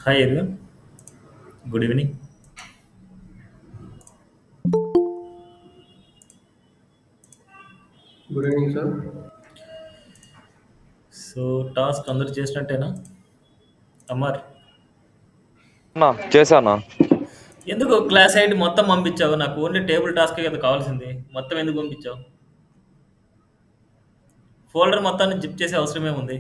Hi everyone, good evening. Good evening sir so task అందరు చేసినట్టేనా అమర్ అన్నా చేశానా ఎందుకు క్లాస్ ఐడి మొత్తం పంపించావు నాకు ఓన్లీ టేబుల్ టాస్కే కదా కావాల్సింది మొత్తం ఎందుకు పంపించావు ఫోల్డర్ మొత్తాన్ని జిప్ చేసే అవసరమే ఉంది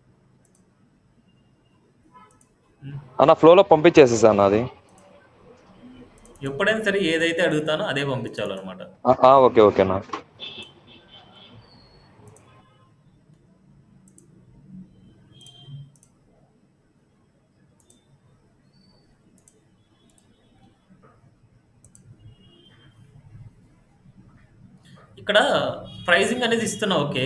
అన్న ఫ్లోలో పంపించేసేసాను అది ఎప్పుడైనా సరే ఏదైతే అడుగుతానో అదే పంపించాలన్నమాట ఆ, ఆ, ఓకే ఓకేనా ఇక్కడ ప్రైజింగ్ అనేది ఇస్తున్నా ఓకే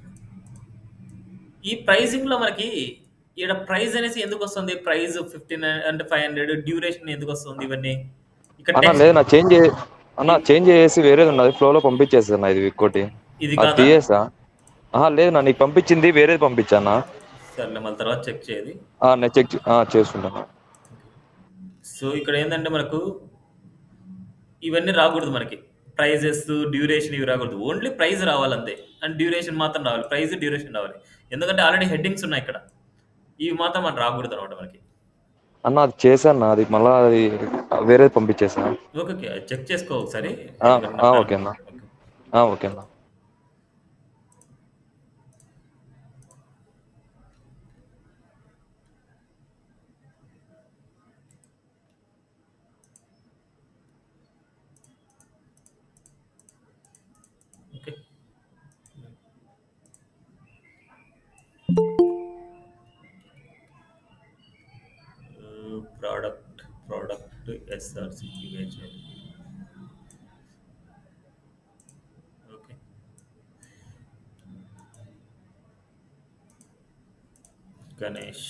ఈ ప్రైజింగ్ లో మనకి ఇక్కడ ప్రైస్ అనేసి ఎందుకు వస్తుంది ప్రైస్ ఫిఫ్టీన్ అంటే ఫైవ్ హండ్రెడ్ డ్యూరేషన్ ఎందుకు వస్తుంది ఇవన్నీ ఇక్కడ అన్న text- లేదు నా చేంజ్ అన్న చేంజ్ చేసి వేరేది ఉన్నది ఫ్లోలో పంపించేసాను ఇది ఇంకోటి ఇది అది కాదా తీయేసా ఆహా లేదు నా నీకు పంపించింది వేరేది పంపించానా సర్లే మళ్ళీ తర్వాత చెక్ చేయాలి ఆ, నేను చెక్ చేసుకుంటాను సో ఇక్కడ ఏంటంటే మనకు ఇవన్నీ రాకూడదు మనకి ప్రైజెస్ డ్యూరేషన్ ఇవి రాకూడదు ఓన్లీ ప్రైస్ రావాలంతే అండ్ డ్యూరేషన్ మాత్రం రావాలి ప్రైస్ డ్యూరేషన్ రావాలి ఎందుకంటే ఆల్రెడీ హెడ్డింగ్స్ ఉన్నాయి ఇక్కడ ఇవి మాత్రం మనకు రాకూడదు అనమాట మనకి అన్న అది చేశాను అది మళ్ళా అది వేరేది పంపించేసా ఓకే ఓకే చెక్ చేసుకో ఒకసారి ఆ, ఎందుకంటే ఆ, నాకు- ఓకే అన్న. ఓకే. ఆ, ఓకే అన్న okay product product SRC image okay Ganesh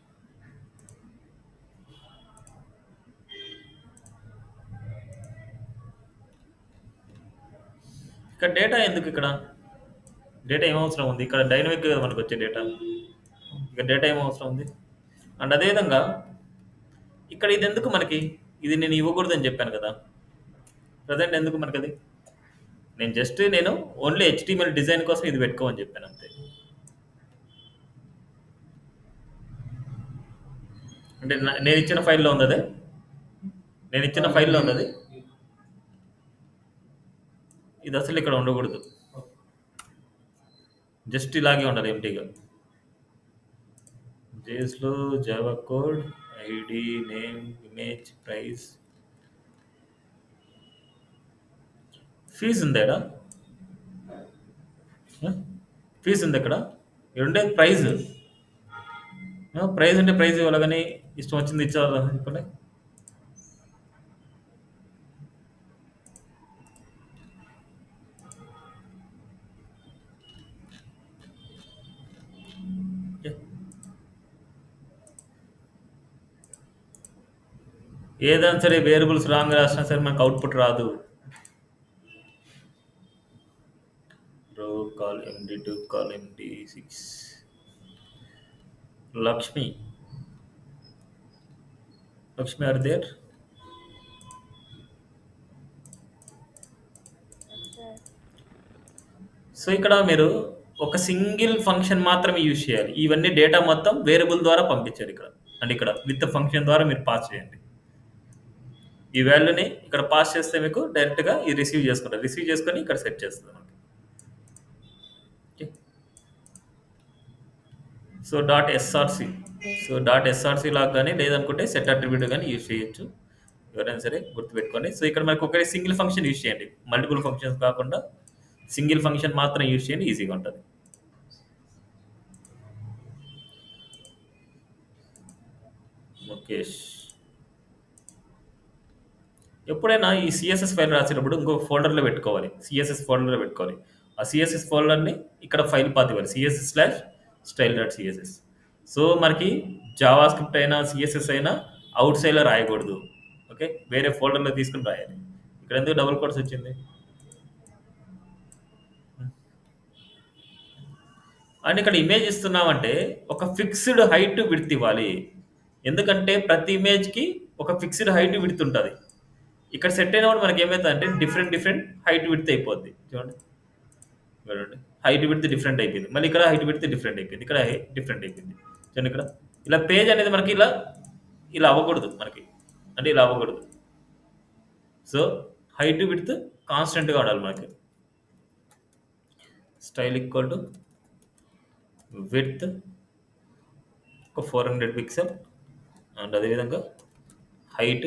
ఇక్కడ డేటా ఎందుకు ఇక్కడ డేటా ఏం అవసరం ఉంది ఇక్కడ డైనమిక్ కదా మనకు వచ్చే డేటా ఇక్కడ డేటా ఏం అవసరం ఉంది అండ్ అదేవిధంగా ఇక్కడ ఇది ఎందుకు మనకి ఇది నేను ఇవ్వకూడదని చెప్పాను కదా ప్రజెంట్ ఎందుకు మనకి అది నేను జస్ట్ నేను ఓన్లీ హెచ్టిఎంఎల్ డిజైన్ కోసం ఇది పెట్టుకోమని చెప్పాను అంతే అంటే నా- నేను ఇచ్చిన ఫైల్లో ఉంది అదే నేను ఇచ్చిన ఫైల్లో ఉంది అది ఇది అసలు ఇక్కడ ఉండకూడదు జస్ట్ ఇలాగే ఉండాలి ఎంటీగా జేస్లో Java code ID name image price fees ఉందేడా ఫీజు ఉంది ఇక్కడ ఇక్కడ ఉండేది ప్రైజ్ ప్రైజ్ అంటే ప్రైజ్ ఇవ్వాలి కానీ ఇష్టం వచ్చింది ఇచ్చారు చెప్పండి Yeah. ఏదైనా సరే వేరియబుల్స్ రాంగ్ రాసినా సరే మనకు అవుట్పుట్ రాదు row col MD two col MD six Lakshmi Lakshmi are there so ఇక్కడ మీరు ఒక సింగిల్ ఫంక్షన్ మాత్రమే యూజ్ చేయాలి ఇవన్నీ డేటా మొత్తం వేరియబుల్ ద్వారా పంపించారు ఇక్కడ అండ్ ఇక్కడ విత్ ఫంక్షన్ ద్వారా మీరు పాస్ చేయండి ఈ వాల్యూని ఇక్కడ పాస్ చేస్తే మీకు డైరెక్ట్గా ఇది రిసీవ్ చేసుకుంటారు రిసీవ్ చేసుకొని ఇక్కడ సెట్ చేస్తుంది మనకి okay so dot SRC so dot SRC లాగా కానీ లేదనుకుంటే సెట్ అట్రిబ్యూట్ కానీ యూజ్ చేయొచ్చు ఎవరైనా సరే గుర్తుపెట్టుకోండి సో ఇక్కడ మనకు ఒకటే సింగిల్ ఫంక్షన్ యూజ్ చేయండి మల్టిపుల్ ఫంక్షన్స్ కాకుండా సింగిల్ ఫంక్షన్ మాత్రం యూజ్ చేయండి ఈజీగా ఉంటుంది ముఖేష్ ఎప్పుడైనా ఈ సిఎస్ఎస్ ఫైల్ రాసేటప్పుడు ఇంకో ఫోల్డర్లో పెట్టుకోవాలి సిఎస్ఎస్ ఫోల్డర్లో పెట్టుకోవాలి ఆ సిఎస్ఎస్ ఫోల్డర్ని ఇక్కడ ఫైల్ పాత్ ఇవ్వాలి CSS slash style dot CSS so మనకి జావా స్క్రిప్ట్ అయినా సిఎస్ఎస్ అయినా అవుట్ సైడ్లో రాయకూడదు ఓకే వేరే ఫోల్డర్లో తీసుకుని రాయాలి ఇక్కడ ఎందుకు డబుల్ కోడ్స్ వచ్చింది అండ్ ఇక్కడ ఇమేజ్ ఇస్తున్నామంటే ఒక ఫిక్స్డ్ హైట్ విడ్త్ ఇవ్వాలి ఎందుకంటే ప్రతి ఇమేజ్కి ఒక ఫిక్స్డ్ హైట్ విడుత్ ఉంటుంది ఇక్కడ సెట్ అయినప్పుడు మనకి ఏమవుతుంది అంటే డిఫరెంట్ డిఫరెంట్ హైట్ విడుత్ అయిపోద్ది చూడండి చూడండి హైట్ విడితే డిఫరెంట్ అయిపోయింది మళ్ళీ ఇక్కడ హైట్ విడితే డిఫరెంట్ అయిపోయింది ఇక్కడ డిఫరెంట్ అయిపోయింది చూడండి ఇక్కడ ఇలా పేజ్ అనేది మనకి ఇలా ఇలా అవ్వకూడదు మనకి అంటే ఇలా అవ్వకూడదు సో హైట్ విడ్త్ కాన్స్టెంట్గా ఉండాలి మనకి స్టైల్ ఈక్వల్ టు విడ్త్ ఒక ఫోర్ హండ్రెడ్ పిక్సెల్ అండ్ అదేవిధంగా హైట్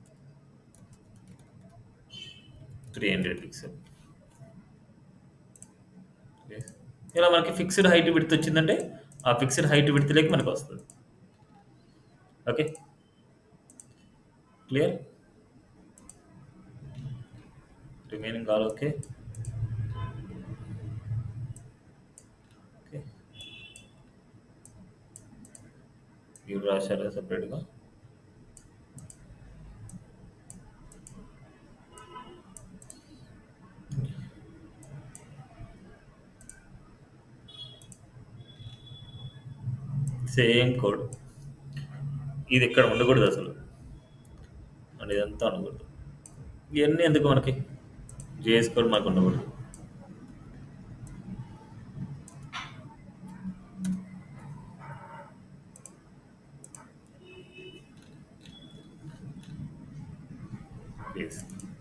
త్రీ హండ్రెడ్ పిక్సెల్ ఇలా మనకి ఫిక్స్డ్ హైట్ విడ్త్ వచ్చిందంటే ఆ ఫిక్స్డ్ హైట్ విడ్త్లోకి మనకు వస్తుంది okay clear remaining all okay okay ఇవి రాశారా సపరేట్గా సేమ్ కోడ్ ఇది ఇక్కడ ఉండకూడదు అసలు అండ్ ఇదంతా ఉండకూడదు ఇవన్నీ ఎందుకు మనకి జేఎస్ కోడ్ మనకు ఉండకూడదు ప్లీజ్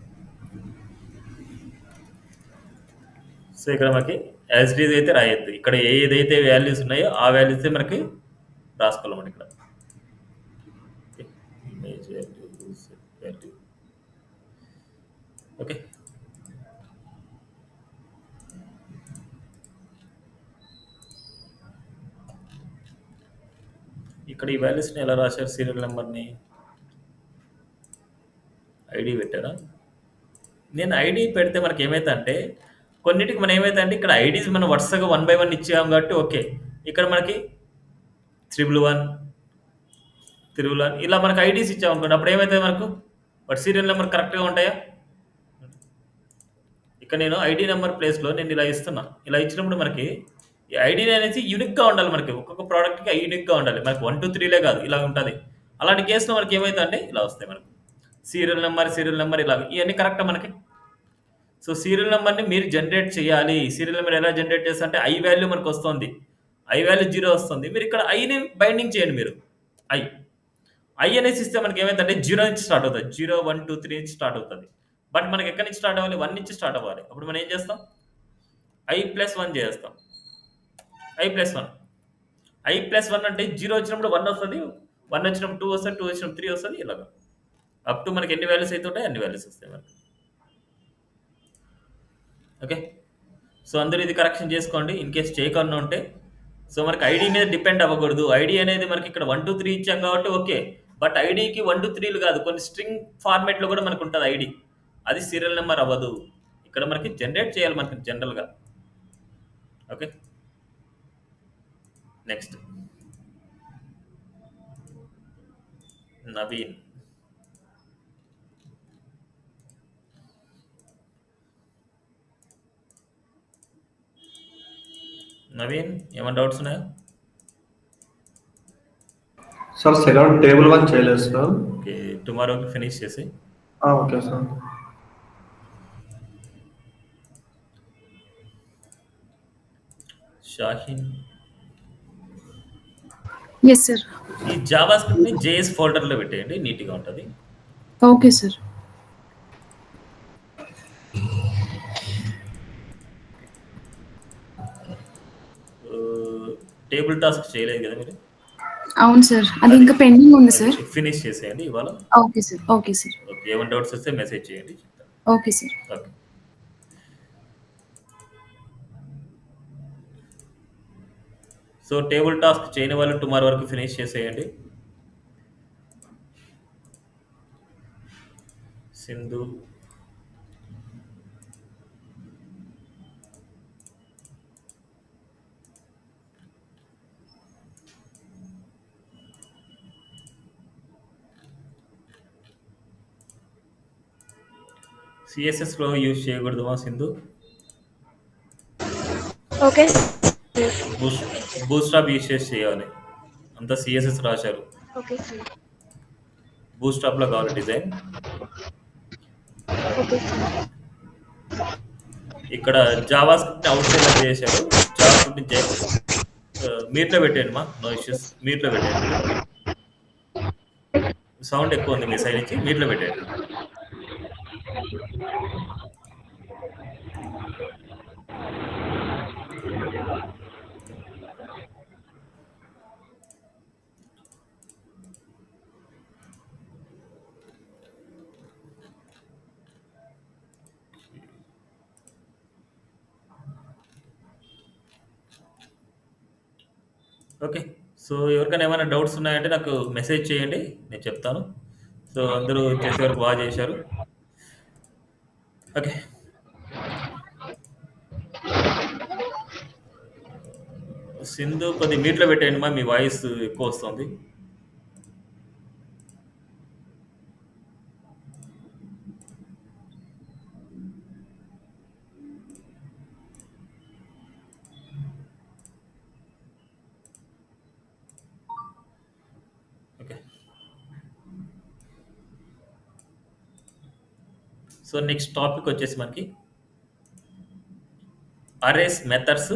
సో ఇక్కడ మనకి యాజ్ డీజ్ అయితే రాయొద్దు ఇక్కడ ఏదైతే వాల్యూస్ ఉన్నాయో ఆ వాల్యూస్ మనకి రాసుకోవాలి మనం ఇక్కడ ఇమేజ్ వాల్యూస్ వాల్యూ ఓకే ఇక్కడ ఈ వాల్యూస్ని ఎలా రాశారు సీరియల్ నెంబర్ని ఐడి పెట్టారా నేను ఐడి పెడితే మనకి ఏమైతే అంటే కొన్నిటికి మనం ఏమైతే అంటే ఇక్కడ ఐడీస్ మనం వరుసగా వన్ బై వన్ ఇచ్చాం కాబట్టి ఓకే ఇక్కడ మనకి త్రిబుల్ వన్ త్రిబుల్ వన్ ఇలా మనకి ఐడీస్ ఇచ్చాం అనుకోండి అప్పుడు ఏమవుతుంది మనకు వాటి సీరియల్ నెంబర్ కరెక్ట్గా ఉంటాయా ఇక్కడ నేను ఐడి నెంబర్ ప్లేస్లో నేను ఇలా ఇస్తున్నా ఇలా ఇచ్చినప్పుడు మనకి ఈ ఐడి అనేది యూనిక్గా ఉండాలి మనకి ఒక్కొక్క ప్రోడక్ట్కి యూనిక్గా ఉండాలి మనకి వన్ టూ త్రీలే కాదు ఇలా ఉంటుంది అలాంటి కేసులో మనకి ఏమైతే అంటే ఇలా వస్తాయి మనకు సీరియల్ నెంబర్ సీరియల్ నెంబర్ ఇలా ఇవన్నీ కరెక్టా మనకి సో సీరియల్ నెంబర్ని మీరు జనరేట్ చేయాలి సీరియల్ నెంబర్ ఎలా జనరేట్ చేస్తా అంటే ఐ వాల్యూ మనకు వస్తుంది ఐ వాల్యూ జీరో వస్తుంది మీరు ఇక్కడ ఐని బైండింగ్ చేయండి మీరు ఐ ఐ అనేసి ఇస్తే మనకి ఏమైందంటే జీరో నుంచి స్టార్ట్ అవుతుంది జీరో వన్ టూ త్రీ నుంచి స్టార్ట్ అవుతుంది బట్ మనకి ఎక్కడి నుంచి స్టార్ట్ అవ్వాలి వన్ నుంచి స్టార్ట్ అవ్వాలి అప్పుడు మనం ఏం చేస్తాం ఐ ప్లస్ వన్ చేస్తాం I plus one I plus one అంటే జీరో వచ్చినప్పుడు వన్ వస్తుంది వన్ వచ్చినప్పుడు టూ వస్తుంది టూ వచ్చినప్పుడు త్రీ వస్తుంది ఇలాగ అప్ టు మనకి ఎన్ని వాల్యూస్ అయితే ఉంటాయి అన్ని వాల్యూస్ వస్తాయి మనకి ఓకే సో అందరూ ఇది కరెక్షన్ చేసుకోండి ఇన్ కేస్ చేయకుండా ఉంటే సో మనకి ఐడి మీద డిపెండ్ అవ్వకూడదు ఐడి అనేది మనకి ఇక్కడ వన్ టూ త్రీ ఇచ్చాం కాబట్టి ఓకే బట్ ఐడికి వన్ టూ త్రీలు కాదు కొన్ని స్ట్రింగ్ ఫార్మేట్లో కూడా మనకు ఉంటుంది ఐడి అది సీరియల్ నెంబర్ అవ్వదు ఇక్కడ మనకి జనరేట్ చేయాలి మనకి జనరల్గా ఓకే నెక్స్ట్ నవీన్ నవీన్ ఏమైనా డౌట్స్ ఉన్నాయా సార్ సెకండ్ టేబుల్ వన్ చేయలేదు సార్ ఓకే టుమారోకి ఫినిష్ చేసి ఆ, okay sir Shaheen yes sir ఈ జావా స్క్రిప్ట్ని జేఎస్ ఫోల్డర్లో పెట్టేయండి నీట్గా ఉంటుంది ఓకే సార్ టేబుల్ టాస్క్ చేయలేదు కదా మీరు అవును సార్ అది ఇంకా పెండింగ్ ఉంది సార్ ఫినిష్ చేసేయండి ఇవాళ okay sir okay sir okay ఏమైనా డౌట్స్ వస్తే మెసేజ్ చేయండి చెప్తాను okay sir okay so table task చేయని వాళ్ళు టుమారో వరకు ఫినిష్ చేసేయండి సింధు సిఎస్ఎస్లో యూజ్ చేయకూడదుమా Sindhu okay boost bootstrap use చేసి చేయాలి అంతా సిఎస్ఎస్ రాశారు ఓకే సార్ బూట్ స్టాప్లో కావాలి డిజైన్ ఓకే సార్ ఇక్కడ జావా స్క్రిప్ట్ అవుట్ సైడ్ చేశారు జావా స్క్రిప్ట్ నుంచి మీట్లో పెట్టేయండి మా నో ఇష్యూస్ మీట్లో పెట్టేయండి సౌండ్ ఎక్కువ ఉంది మీ సైడ్ నుంచి మీట్లో పెట్టేయండి ఓకే సో ఎవరికైనా ఏమైనా డౌట్స్ ఉన్నాయంటే నాకు మెసేజ్ చేయండి నేను చెప్తాను సో అందరూ చేసే వరకు బాగా చేశారు ఓకే సింధు కొద్ది మీట్లో పెట్టేయండి మా మీ వాయిస్ ఎక్కువ వస్తుంది ఓకే సో నెక్స్ట్ టాపిక్ వచ్చేసి మనకి arrays methods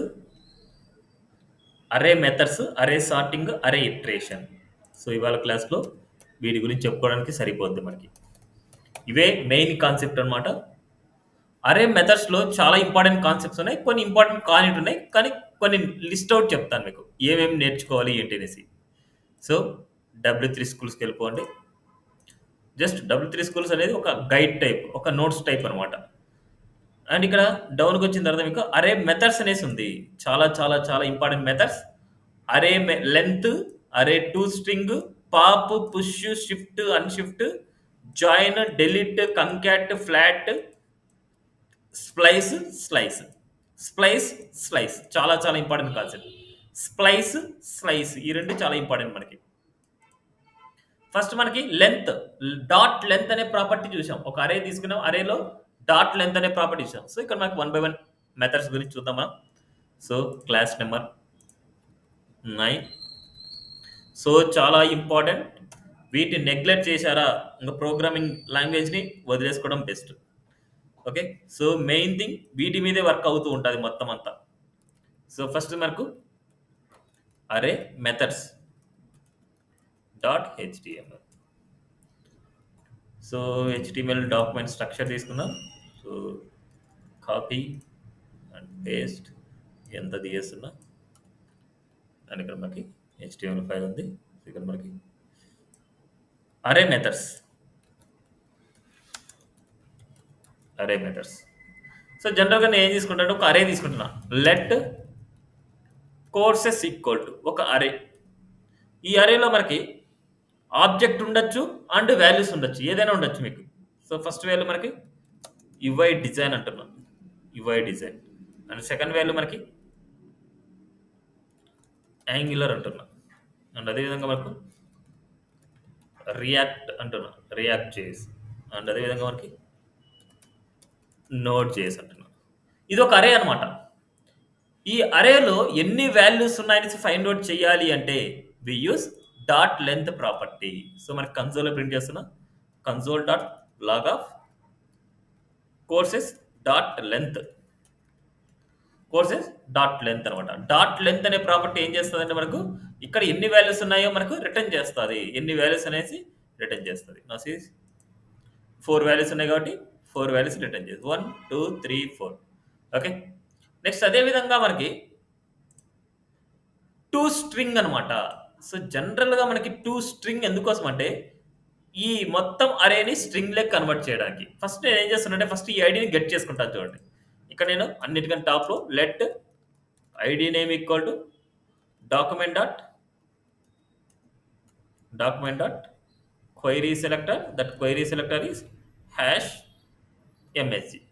array methods array sorting array iteration so ఇవాళ క్లాస్లో వీటి గురించి చెప్పుకోవడానికి సరిపోద్ది మనకి ఇవే మెయిన్ కాన్సెప్ట్ అనమాట అరే మెథడ్స్లో చాలా ఇంపార్టెంట్ కాన్సెప్ట్స్ ఉన్నాయి కొన్ని ఇంపార్టెంట్ కానిట్ ఉన్నాయి కానీ కొన్ని లిస్ట్ అవుట్ చెప్తాను మీకు ఏమేమి నేర్చుకోవాలి ఏంటి అనేసి సో డబ్ల్యూ త్రీ స్కూల్స్కి వెళ్ళిపోండి జస్ట్ డబ్ల్యూ త్రీ స్కూల్స్ అనేది ఒక గైడ్ టైప్ ఒక నోట్స్ టైప్ అనమాట అండ్ ఇక్కడ డౌన్కి వచ్చిన తర్వాత మీకు అరే మెథడ్స్ అనేసి ఉంది చాలా చాలా చాలా important methods array length array to string pop push shift unshift join delete concat flat splice slice splice slice చాలా చాలా ఇంపార్టెంట్ కాన్సెప్ట్ స్ప్లైస్ స్లైస్ ఈ రెండు చాలా ఇంపార్టెంట్ మనకి ఫస్ట్ మనకి లెంత్ డాట్ లెంత్ అనే ప్రాపర్టీ చూసాం ఒక అరే తీసుకున్నాం అరేలో డాట్ లెంత్ అనే ప్రాపర్టీ చూసాం సో ఇక్కడ మనకి వన్ బై వన్ మెథడ్స్ గురించి చూద్దాం మనం so class number nine so చాలా ఇంపార్టెంట్ వీటిని నెగ్లెక్ట్ చేశారా ఇంకా ప్రోగ్రామింగ్ లాంగ్వేజ్ని వదిలేసుకోవడం best okay so main thing వీటి మీదే వర్క్ అవుతూ ఉంటుంది మొత్తం అంతా సో ఫస్ట్ మనకు array methods dot HTML so HTML document structure తీసుకుందాం సో కాపీ అండ్ పేస్ట్ ఎంత తీయేస్తున్నా అండ్ ఇక్కడ మనకి హెచ్డిఎంఎల్ ఫైల్ ఉంది ఇక్కడ మనకి అరే మెథడ్స్ అరే మెథడ్స్ సో జనరల్గా నేను ఏం తీసుకుంటాను ఒక అరే తీసుకుంటున్నా లెట్ కోర్సెస్ ఈక్వల్ టు ఒక అరే ఈ అరేలో మనకి ఆబ్జెక్ట్ ఉండొచ్చు అండ్ వాల్యూస్ ఉండొచ్చు ఏదైనా ఉండొచ్చు మీకు సో ఫస్ట్ వాల్యూ మనకి యువై డిజైన్ అంటున్నాం UI design and second value మనకి యాంగులర్ అంటున్నాం అండ్ అదేవిధంగా మనకు రియాక్ట్ అంటున్నాం రియాక్ట్ చేసి అండ్ అదేవిధంగా మనకి నోట్ చేసి అంటున్నాం ఇది ఒక అరే అనమాట ఈ అరేలో ఎన్ని వాల్యూస్ ఉన్నాయని ఫైండ్ అవుట్ చేయాలి అంటే we use dot length property so మనకి కన్సోల్లో ప్రింట్ చేస్తున్నా console dot log of courses dot length courses dot length అనమాట డాట్ లెంత్ అనే ప్రాపర్టీ ఏం చేస్తుంది మనకు ఇక్కడ ఎన్ని వాల్యూస్ ఉన్నాయో మనకు రిటర్న్ చేస్తుంది ఎన్ని వాల్యూస్ అనేసి రిటర్న్ చేస్తుంది నా సీస్ ఫోర్ వాల్యూస్ ఉన్నాయి కాబట్టి ఫోర్ వాల్యూస్ రిటర్న్ చేస్తుంది one two three four okay next అదే విధంగా మనకి టూ స్ట్రింగ్ అనమాట సో జనరల్గా మనకి టూ స్ట్రింగ్ ఎందుకోసం అంటే ఈ మొత్తం అరేని స్ట్రింగ్ లెక్ కన్వర్ట్ చేయడానికి ఫస్ట్ నేను ఏం చేస్తానంటే ఫస్ట్ ఈ ఐడిని గెట్ చేసుకుంటాను చూడండి ఇక్కడ నేను అన్నిటికంటే టాప్లో let ID name equal to document dot document dot query selector that query selector is hash MSG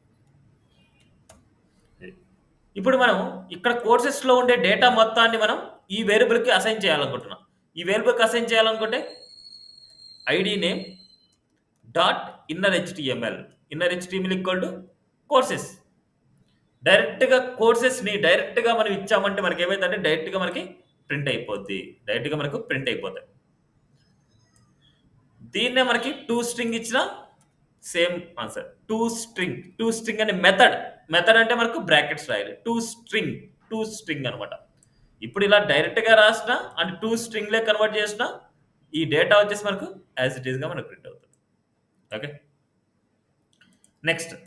ఇప్పుడు మనం ఇక్కడ కోర్సెస్లో ఉండే డేటా మొత్తాన్ని మనం ఈ వేరియబుల్కి అసైన్ చేయాలనుకుంటున్నాం ఈ వేరియబుల్కి అసైన్ చేయాలనుకుంటే ID name dot inner HTML inner HTML equal to courses డైరెక్ట్గా కోర్సెస్ని డైరెక్ట్గా మనం ఇచ్చామంటే మనకి ఏమైందంటే డైరెక్ట్గా మనకి ప్రింట్ అయిపోద్ది డైరెక్ట్గా మనకు ప్రింట్ అయిపోతాయి దీన్నే మనకి టూ స్ట్రింగ్ ఇచ్చిన same answer to string to string అనే మెథడ్ మెథడ్ అంటే మనకు బ్రాకెట్స్ రాయాలి టూ స్ట్రింగ్ టూ స్ట్రింగ్ అనమాట ఇప్పుడు ఇలా డైరెక్ట్గా రాసిన అంటే టూ స్ట్రింగ్లే కన్వర్ట్ చేసిన ఈ డేటా వచ్చేసి మనకు యాజ్ ఇట్ ఈస్గా మనకు ప్రింట్ అవుతుంది ఓకే నెక్స్ట్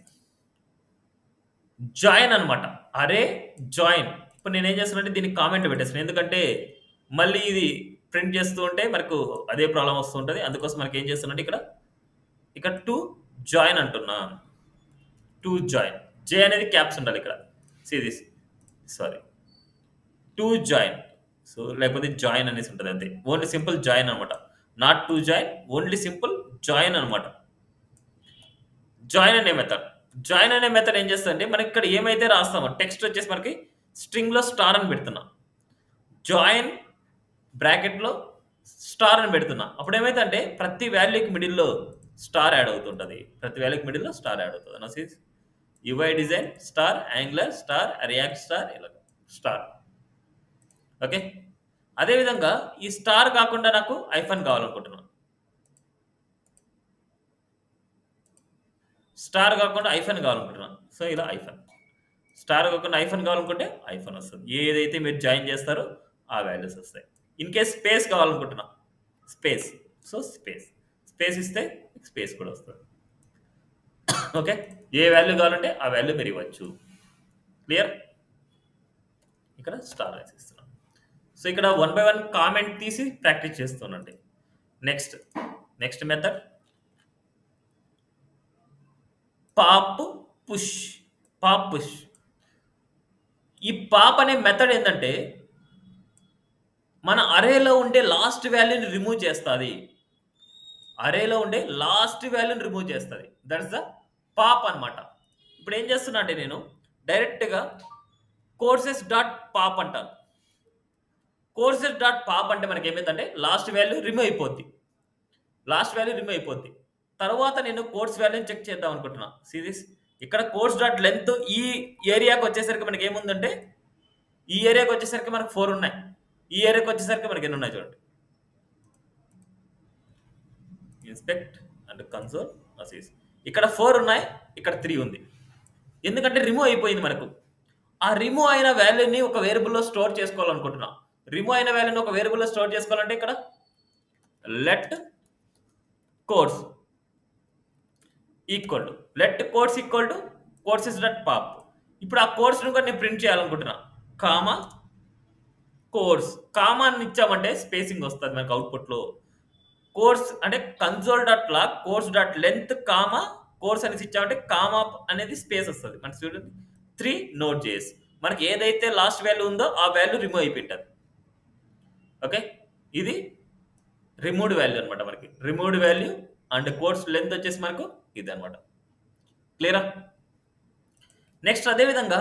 జాయిన్ అనమాట అరే జాయిన్ ఇప్పుడు నేను ఏం చేస్తానంటే దీనికి కామెంట్ పెట్టేస్తాను ఎందుకంటే మళ్ళీ ఇది ప్రింట్ చేస్తూ ఉంటే మనకు అదే ప్రాబ్లం వస్తూ ఉంటుంది అందుకోసం మనకి ఏం చేస్తానంటే ఇక్కడ ఇక్కడ టు జాయిన్ అంటున్నా టు జాయిన్ జే అనేది క్యాప్స్ ఉండాలి ఇక్కడ see this sorry to join so లేకపోతే జాయిన్ అనేసి ఉంటుంది అంతే ఓన్లీ సింపుల్ జాయిన్ అనమాట not to join only simple join అనమాట జాయిన్ అనే మెథడ్ జాయిన్ అనే మెథడ్ ఏం చేస్తుందంటే మనకి ఇక్కడ ఏమైతే రాస్తామో టెక్స్ట్ వచ్చేసి మనకి స్ట్రింగ్లో స్టార్ అని పెడుతున్నా జాయిన్ బ్రాకెట్లో స్టార్ అని పెడుతున్నా అప్పుడు ఏమైందంటే ప్రతి వాల్యూకి మిడిల్లో స్టార్ యాడ్ అవుతుంటుంది ప్రతి వాల్యూకి మిడిల్లో స్టార్ యాడ్ అవుతుంది నా సీస్ UI design star Angular star React star ఇలా స్టార్ ఓకే అదేవిధంగా ఈ స్టార్ కాకుండా నాకు ఐఫోన్ కావాలనుకుంటున్నాను స్టార్ కాకుండా ఐఫోన్ కావాలనుకుంటున్నాను సో ఇలా ఐఫోన్ స్టార్ కాకుండా ఐఫోన్ కావాలనుకుంటే ఐఫోన్ వస్తుంది ఏదైతే మీరు జాయిన్ చేస్తారో ఆ వాల్యూస్ వస్తాయి ఇన్ కేస్ స్పేస్ కావాలనుకుంటున్నా స్పేస్ సో స్పేస్ స్పేస్ ఇస్తే స్పేస్ కూడా వస్తుంది ఓకే ఏ వాల్యూ కావాలంటే ఆ వాల్యూ మీరు ఇవ్వచ్చు క్లియర్ ఇక్కడ స్టార్ వేసి ఇస్తున్నాం సో ఇక్కడ వన్ బై వన్ కామెంట్ తీసి ప్రాక్టీస్ చేస్తున్నాండి next next method pop push pop push ఈ పాప్ అనే మెథడ్ ఏంటంటే మన అరేలో ఉండే లాస్ట్ వాల్యూని రిమూవ్ చేస్తుంది అరేలో ఉండే లాస్ట్ వాల్యూని రిమూవ్ చేస్తుంది దట్స్ ద పాప్ అనమాట ఇప్పుడు ఏం చేస్తున్నా అంటే నేను డైరెక్ట్గా కోర్సెస్ డాట్ పాప్ అంటాను కోర్సెస్ డాట్ పాప్ అంటే మనకి ఏమైందంటే లాస్ట్ వాల్యూ రిమూవ్ అయిపోద్ది లాస్ట్ వాల్యూ రిమూవ్ అయిపోద్ది తర్వాత నేను కోర్స్ వాల్యూని చెక్ చేద్దాం అనుకుంటున్నా సిరీస్ ఇక్కడ కోర్స్ డాట్ లెంత్ ఈ ఏరియాకి వచ్చేసరికి మనకి ఏముందంటే ఈ ఏరియాకి వచ్చేసరికి మనకు ఫోర్ ఉన్నాయి ఈ ఏరియాకి వచ్చేసరికి మనకి ఎన్ని ఉన్నాయి చూడండి ఇన్స్పెక్ట్ అండ్ కన్సోల్ అసీస్ ఇక్కడ ఫోర్ ఉన్నాయి ఇక్కడ త్రీ ఉంది ఎందుకంటే రిమూవ్ అయిపోయింది మనకు ఆ రిమూవ్ అయిన వాల్యూని ఒక వేరియబుల్లో స్టోర్ చేసుకోవాలనుకుంటున్నాం రిమూవ్ అయిన వాల్యూని ఒక వేరియబుల్లో స్టోర్ చేసుకోవాలంటే ఇక్కడ let course equal to let course equal to courses dot pop ఇప్పుడు ఆ కోర్స్ను కూడా నేను ప్రింట్ చేయాలనుకుంటున్నా కామా కోర్స్ కామా అని ఇచ్చామంటే స్పేసింగ్ వస్తుంది మనకు అవుట్పుట్లో కోర్స్ అంటే console dot log course dot length comma course అనేసి ఇచ్చామంటే కామా అనేది స్పేస్ వస్తుంది మనకి చూడండి త్రీ నోట్ చేసి మనకి ఏదైతే లాస్ట్ వాల్యూ ఉందో ఆ వాల్యూ రిమూవ్ అయిపోయింటుంది ఓకే ఇది రిమూవ్డ్ వాల్యూ అనమాట మనకి removed value and course length వచ్చేసి మనకు ఇది అనమాట క్లియరా నెక్స్ట్ అదేవిధంగా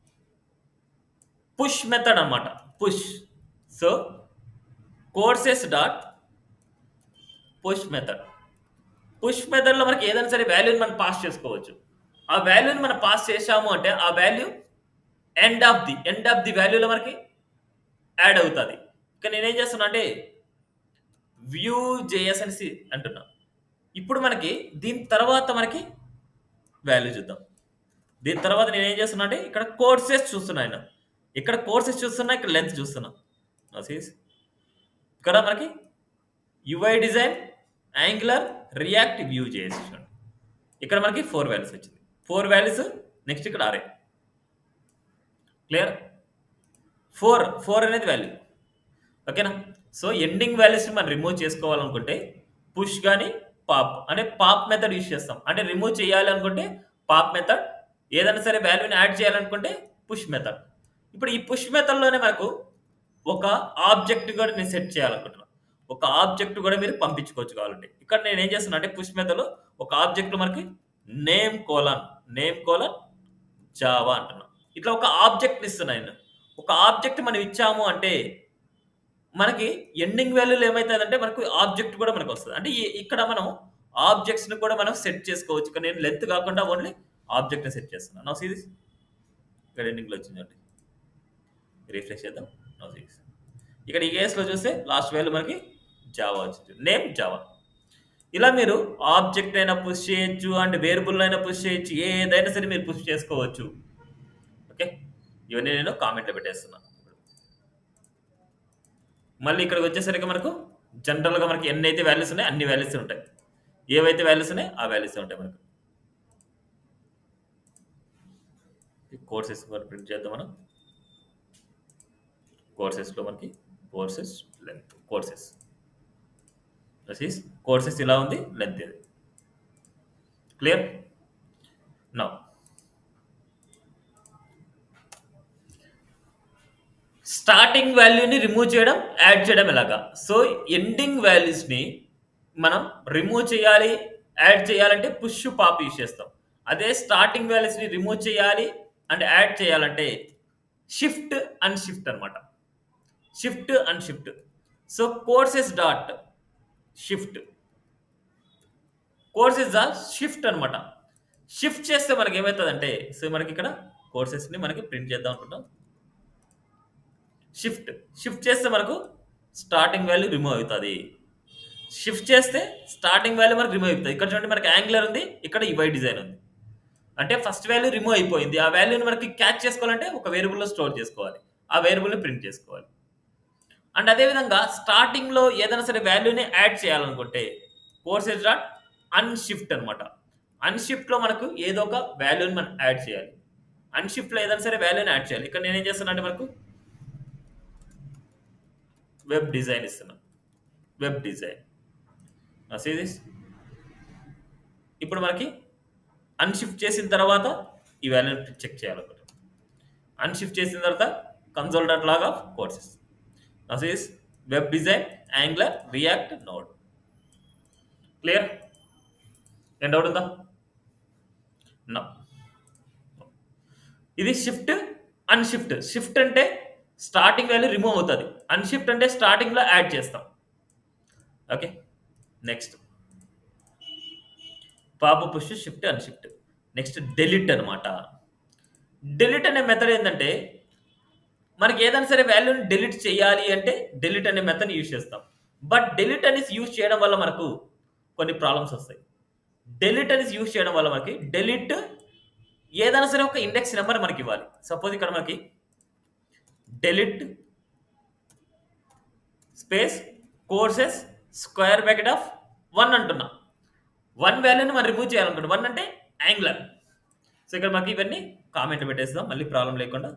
పుష్ మెథడ్ అనమాట push so courses dot push method push మెథడ్లో మనకి ఏదైనా సరే వాల్యూని మనం పాస్ చేసుకోవచ్చు ఆ వాల్యూని మనం పాస్ చేసాము అంటే ఆ value end of the end of the వాల్యూలో మనకి యాడ్ అవుతుంది ఇక నేనేం చేస్తున్నా అంటే వ్యూ జేఎస్ అనేసి అంటున్నా ఇప్పుడు మనకి దీని తర్వాత మనకి వాల్యూ చూద్దాం దీని తర్వాత నేను ఏం చేస్తున్నా అంటే ఇక్కడ కోర్సెస్ చూస్తున్నా ఆయన ఇక్కడ కోర్సెస్ చూస్తున్నా ఇక్కడ లెంత్ చూస్తున్నా సీస్ ఇక్కడ మనకి UI design Angular React view చేసి ఇక్కడ మనకి ఫోర్ వాల్యూస్ వచ్చింది ఫోర్ వాల్యూస్ నెక్స్ట్ ఇక్కడ ఆరే క్లియర్ ఫోర్ ఫోర్ అనేది వాల్యూ ఓకేనా సో ఎండింగ్ వాల్యూస్ని మనం రిమూవ్ చేసుకోవాలనుకుంటే పుష్ కానీ పాప్ అంటే పాప్ మెథడ్ యూస్ చేస్తాం అంటే రిమూవ్ చేయాలి అనుకుంటే పాప్ మెథడ్ ఏదైనా సరే వాల్యూని యాడ్ చేయాలనుకుంటే పుష్ మెథడ్ ఇప్పుడు ఈ పుష్ మెథడ్లోనే మనకు ఒక ఆబ్జెక్ట్ కూడా నేను సెట్ చేయాలనుకుంటున్నాను ఒక ఆబ్జెక్ట్ కూడా మీరు పంపించుకోవచ్చు కావాలంటే ఇక్కడ నేను ఏం చేస్తున్నా అంటే పుష్ మెథడ్లో ఒక ఆబ్జెక్ట్ మనకి name colon name colon Java అంటున్నా ఇట్లా ఒక ఆబ్జెక్ట్ ఇస్తున్నా నేను ఒక ఆబ్జెక్ట్ మనం ఇచ్చాము అంటే మనకి ఎండింగ్ వాల్యూలు ఏమవుతుందంటే మనకు ఆబ్జెక్ట్ కూడా మనకు వస్తుంది అంటే ఈ- ఇక్కడ మనం ఆబ్జెక్ట్స్ని కూడా మనం సెట్ చేసుకోవచ్చు ఇక్కడ నేను లెంత్ కాకుండా ఓన్లీ ఆబ్జెక్ట్ని సెట్ చేస్తున్నాను నా సిరీస్ ఇక్కడ ఎండింగ్లో వచ్చిందండి రిఫ్రెష్ చేద్దాం నా సిరీస్ ఇక్కడ ఈ కేసులో చూస్తే లాస్ట్ వాల్యూ మనకి జావా వచ్చింది నేమ్ జావా ఇలా మీరు ఆబ్జెక్ట్ అయినా పుష్ చేయొచ్చు అండ్ వేరియబుల్ అయినా పుష్ చేయొచ్చు ఏదైనా సరే మీరు పుష్ చేసుకోవచ్చు ఓకే ఇవన్నీ నేను కామెంట్లో పెట్టేస్తున్నా మళ్ళీ ఇక్కడికి వచ్చేసరికి మనకు జనరల్గా మనకి ఎన్ని అయితే వాల్యూస్ ఉన్నాయో అన్ని వాల్యూస్ ఉంటాయి ఏవైతే వాల్యూస్ ఉన్నాయో ఆ వాల్యూస్ ఉంటాయి మనకు కోర్సెస్ ప్రింట్ చేద్దాం మనం కోర్సెస్లో మనకి కోర్సెస్ లెంత్ కోర్సెస్ దస్ కోర్సెస్ ఇలా ఉంది లెంత్ ఇది క్లియర్ నా స్టార్టింగ్ వాల్యూని రిమూవ్ చేయడం యాడ్ చేయడం ఎలాగా సో ఎండింగ్ వాల్యూస్ని మనం రిమూవ్ చేయాలి యాడ్ చేయాలంటే పుష్ పాప్ యూస్ చేస్తాం అదే స్టార్టింగ్ వాల్యూస్ని రిమూవ్ చేయాలి అండ్ యాడ్ చేయాలంటే షిఫ్ట్ అండ్ షిఫ్ట్ అనమాట shift and shift so courses dot shift courses dot shift అనమాట షిఫ్ట్ చేస్తే మనకి ఏమవుతుందంటే సో మనకి ఇక్కడ కోర్సెస్ని మనకి ప్రింట్ చేద్దాం అనుకుంటాం షిఫ్ట్ షిఫ్ట్ చేస్తే మనకు స్టార్టింగ్ వాల్యూ రిమూవ్ అవుతుంది షిఫ్ట్ చేస్తే స్టార్టింగ్ వాల్యూ మనకు రిమూవ్ అవుతుంది ఇక్కడ చూడండి మనకి యాంగులర్ ఉంది ఇక్కడ ఈ వై డిజైన్ ఉంది అంటే ఫస్ట్ వాల్యూ రిమూవ్ అయిపోయింది ఆ వాల్యూని మనకి క్యాచ్ చేసుకోవాలంటే ఒక వేరియబుల్లో స్టోర్ చేసుకోవాలి ఆ వేరియబుల్ని ప్రింట్ చేసుకోవాలి అండ్ అదేవిధంగా స్టార్టింగ్లో ఏదైనా సరే వాల్యూని యాడ్ చేయాలనుకుంటే కోర్సెస్ డాట్ అన్షిఫ్ట్ అనమాట అన్షిఫ్ట్లో మనకు ఏదో ఒక వాల్యూని మనం యాడ్ చేయాలి అన్షిఫ్ట్లో ఏదైనా సరే వాల్యూని యాడ్ చేయాలి ఇక్కడ నేనేం చేస్తున్నా అంటే మనకు వెబ్ డిజైన్ ఇస్తున్నా వెబ్ డిజైన్ సీ దిస్ ఇప్పుడు మనకి అన్షిఫ్ట్ చేసిన తర్వాత ఈ వాల్యూని చెక్ చేయాలన్నమాట అన్షిఫ్ట్ చేసిన తర్వాత console dot log of courses Now is web design, Angular, React, Node. Clear? ఏం డౌట్ ఉందా నా ఇది షిఫ్ట్ అన్షిఫ్ట్ షిఫ్ట్ అంటే స్టార్టింగ్ వాల్యూ రిమూవ్ అవుతుంది అన్షిఫ్ట్ అంటే స్టార్టింగ్లో యాడ్ చేస్తాం okay next pop push shift unshift next delete అనమాట డెలిట్ అనే మెథడ్ ఏంటంటే మనకి ఏదైనా సరే వాల్యూని డెలిట్ చేయాలి అంటే డెలిట్ అనే మెథడ్ యూజ్ చేస్తాం బట్ డెలిట్ అనేసి యూజ్ చేయడం వల్ల మనకు కొన్ని ప్రాబ్లమ్స్ వస్తాయి డెలిట్ అనేసి యూజ్ చేయడం వల్ల మనకి డెలిట్ ఏదైనా సరే ఒక ఇండెక్స్ నెంబర్ మనకి ఇవ్వాలి సపోజ్ ఇక్కడ మనకి delete space courses square bracket of one అంటున్నా వన్ వాల్యూని మనం రిమూవ్ చేయాలనుకుంటాం వన్ అంటే యాంగ్లర్ సో ఇక్కడ మనకి ఇవన్నీ కామెంట్ పెట్టేస్తాం మళ్ళీ ప్రాబ్లం లేకుండా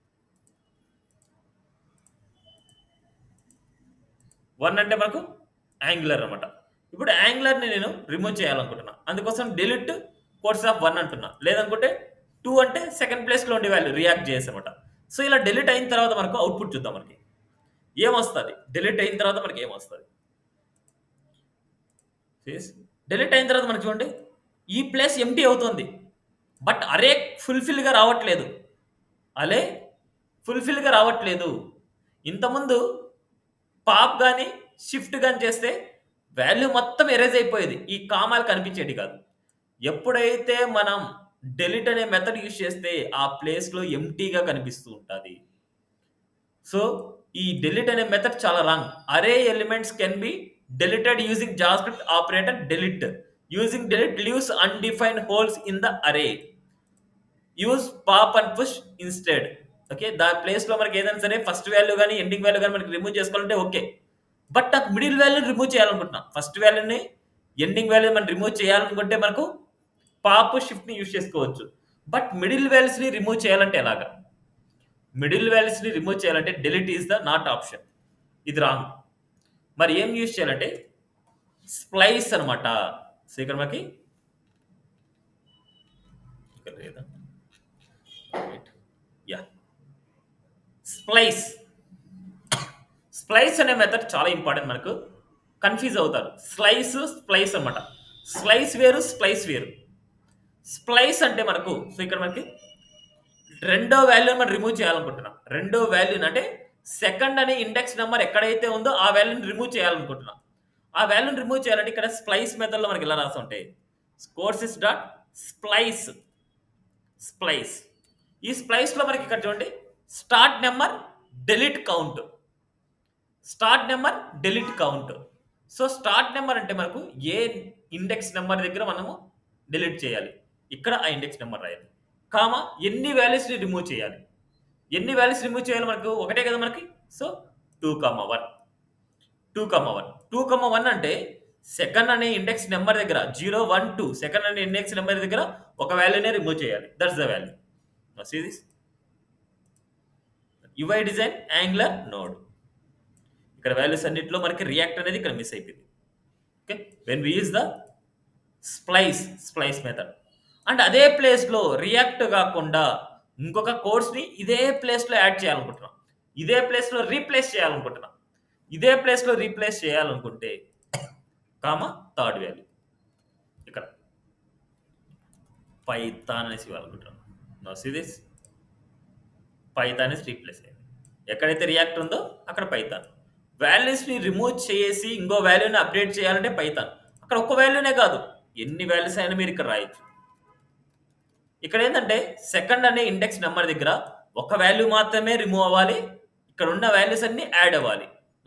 వన్ అంటే మనకు యాంగులర్ అనమాట ఇప్పుడు యాంగులర్ని నేను రిమూవ్ చేయాలనుకుంటున్నా అందుకోసం డెలిట్ కోర్స్ ఆఫ్ వన్ అంటున్నా లేదనుకుంటే టూ అంటే సెకండ్ ప్లేస్లో ఉండే వాల్యూ రియాక్ట్ చేసేమాట సో ఇలా డెలిట్ అయిన తర్వాత మనకు అవుట్పుట్ చూద్దాం మనకి ఏమొస్తుంది డెలిట్ అయిన తర్వాత మనకి ఏమొస్తుంది డెలిట్ అయిన తర్వాత మనకి చూడండి ఈ ప్లేస్ ఎంటీ అవుతుంది బట్ అరే ఫుల్ఫిల్గా రావట్లేదు అలే ఫుల్ఫిల్గా రావట్లేదు ఇంతకుముందు పాప్ కానీ షిఫ్ట్ కానీ చేస్తే వాల్యూ మొత్తం ఎరేజ్ అయిపోయేది ఈ కామాలు కనిపించేటి కాదు ఎప్పుడైతే మనం డెలిట్ అనే మెథడ్ యూజ్ చేస్తే ఆ ప్లేస్లో ఎంటీగా కనిపిస్తూ ఉంటుంది సో ఈ డెలిట్ అనే మెథడ్ చాలా wrong array elements can be deleted using JavaScript operator delete using delete leaves undefined holes in the array use pop and push instead okay దాని ప్లేస్లో మనకి ఏదైనా సరే ఫస్ట్ వాల్యూ కానీ ఎండింగ్ వాల్యూ కానీ మనకి రిమూవ్ చేసుకోవాలంటే ఓకే బట్ నాకు మిడిల్ వాల్యూని రిమూవ్ చేయాలనుకుంటున్నాం ఫస్ట్ వాల్యూని ఎండింగ్ వాల్యూ మనం రిమూవ్ చేయాలనుకుంటే మనకు పాప్ షిఫ్ట్ని యూజ్ చేసుకోవచ్చు బట్ మిడిల్ వాల్యూస్ని రిమూవ్ చేయాలంటే ఎలాగా మిడిల్ వాల్యూస్ని రిమూవ్ చేయాలంటే delete is the not option ఇది రాంగ్ మరి ఏం యూజ్ చేయాలంటే స్ప్లైస్ అనమాట సో ఇక్కడ మనకి ఇక్కడ లేదా యా స్ప్లైస్ స్ప్లైస్ అనే మెథడ్ చాలా ఇంపార్టెంట్ మనకు కన్ఫ్యూజ్ అవుతారు స్లైస్ స్ప్లైస్ అనమాట స్లైస్ వేరు స్ప్లైస్ వేరు స్ప్లైస్ అంటే మనకు సో ఇక్కడ మనకి రెండో వాల్యూని మనం రిమూవ్ చేయాలనుకుంటున్నాం రెండో వాల్యూని అంటే సెకండ్ అనే ఇండెక్స్ నెంబర్ ఎక్కడైతే ఉందో ఆ వాల్యూని రిమూవ్ చేయాలనుకుంటున్నాం ఆ వాల్యూని రిమూవ్ చేయాలంటే ఇక్కడ స్ప్లైస్ మెథడ్లో మనకి ఇలా రాసి ఉంటాయి కోర్సెస్ డాట్ స్ప్లైస్ స్ప్లైస్ ఈ స్ప్లైస్లో మనకి ఇక్కడ చూడండి start number delete count start number delete count so start number అంటే మనకు ఏ ఇండెక్స్ నెంబర్ దగ్గర మనము డిలీట్ చేయాలి ఇక్కడ ఆ ఇండెక్స్ నెంబర్ రాయాలి కామా ఎన్ని వాల్యూస్ని రిమూవ్ చేయాలి ఎన్ని వాల్యూస్ రిమూవ్ చేయాలి మనకు ఒకటే కదా మనకి so two comma one two comma one two comma one అంటే సెకండ్ అనే ఇండెక్స్ నెంబర్ దగ్గర జీరో వన్ టూ సెకండ్ అనే ఇండెక్స్ నెంబర్ దగ్గర ఒక వాల్యూనే రిమూవ్ చేయాలి that's the value see this UI design Angular Node ఇక్కడ వాల్యూస్ అన్నింటిలో మనకి రియాక్ట్ అనేది ఇక్కడ మిస్ అయిపోయింది okay when we use the splice splice method and అదే ప్లేస్లో రియాక్ట్ కాకుండా ఇంకొక కోర్స్ని ఇదే ప్లేస్లో యాడ్ చేయాలనుకుంటున్నాం ఇదే ప్లేస్లో రీప్లేస్ చేయాలనుకుంటున్నాం ఇదే ప్లేస్లో రీప్లేస్ చేయాలనుకుంటే కామ థర్డ్ వాల్యూ ఇక్కడ పైథాన్ అనేసి ఇవ్వాలనుకుంటున్నాం నో సీ దిస్ పైథాన్ అనేసి రీప్లేస్ అయ్యింది ఎక్కడైతే రియాక్ట్ ఉందో అక్కడ పైథాన్ వాల్యూస్ని రిమూవ్ చేసి ఇంకో వాల్యూని అప్డేట్ చేయాలంటే పైథాన్ అక్కడ ఒక్క వాల్యూనే కాదు ఎన్ని వాల్యూస్ అయినా మీరు ఇక్కడ రాయొచ్చు ఇక్కడ ఏంటంటే సెకండ్ అనే ఇండెక్స్ నెంబర్ దగ్గర ఒక వాల్యూ మాత్రమే రిమూవ్ అవ్వాలి ఇక్కడ ఉన్న వాల్యూస్ అన్ని యాడ్ అవ్వాలి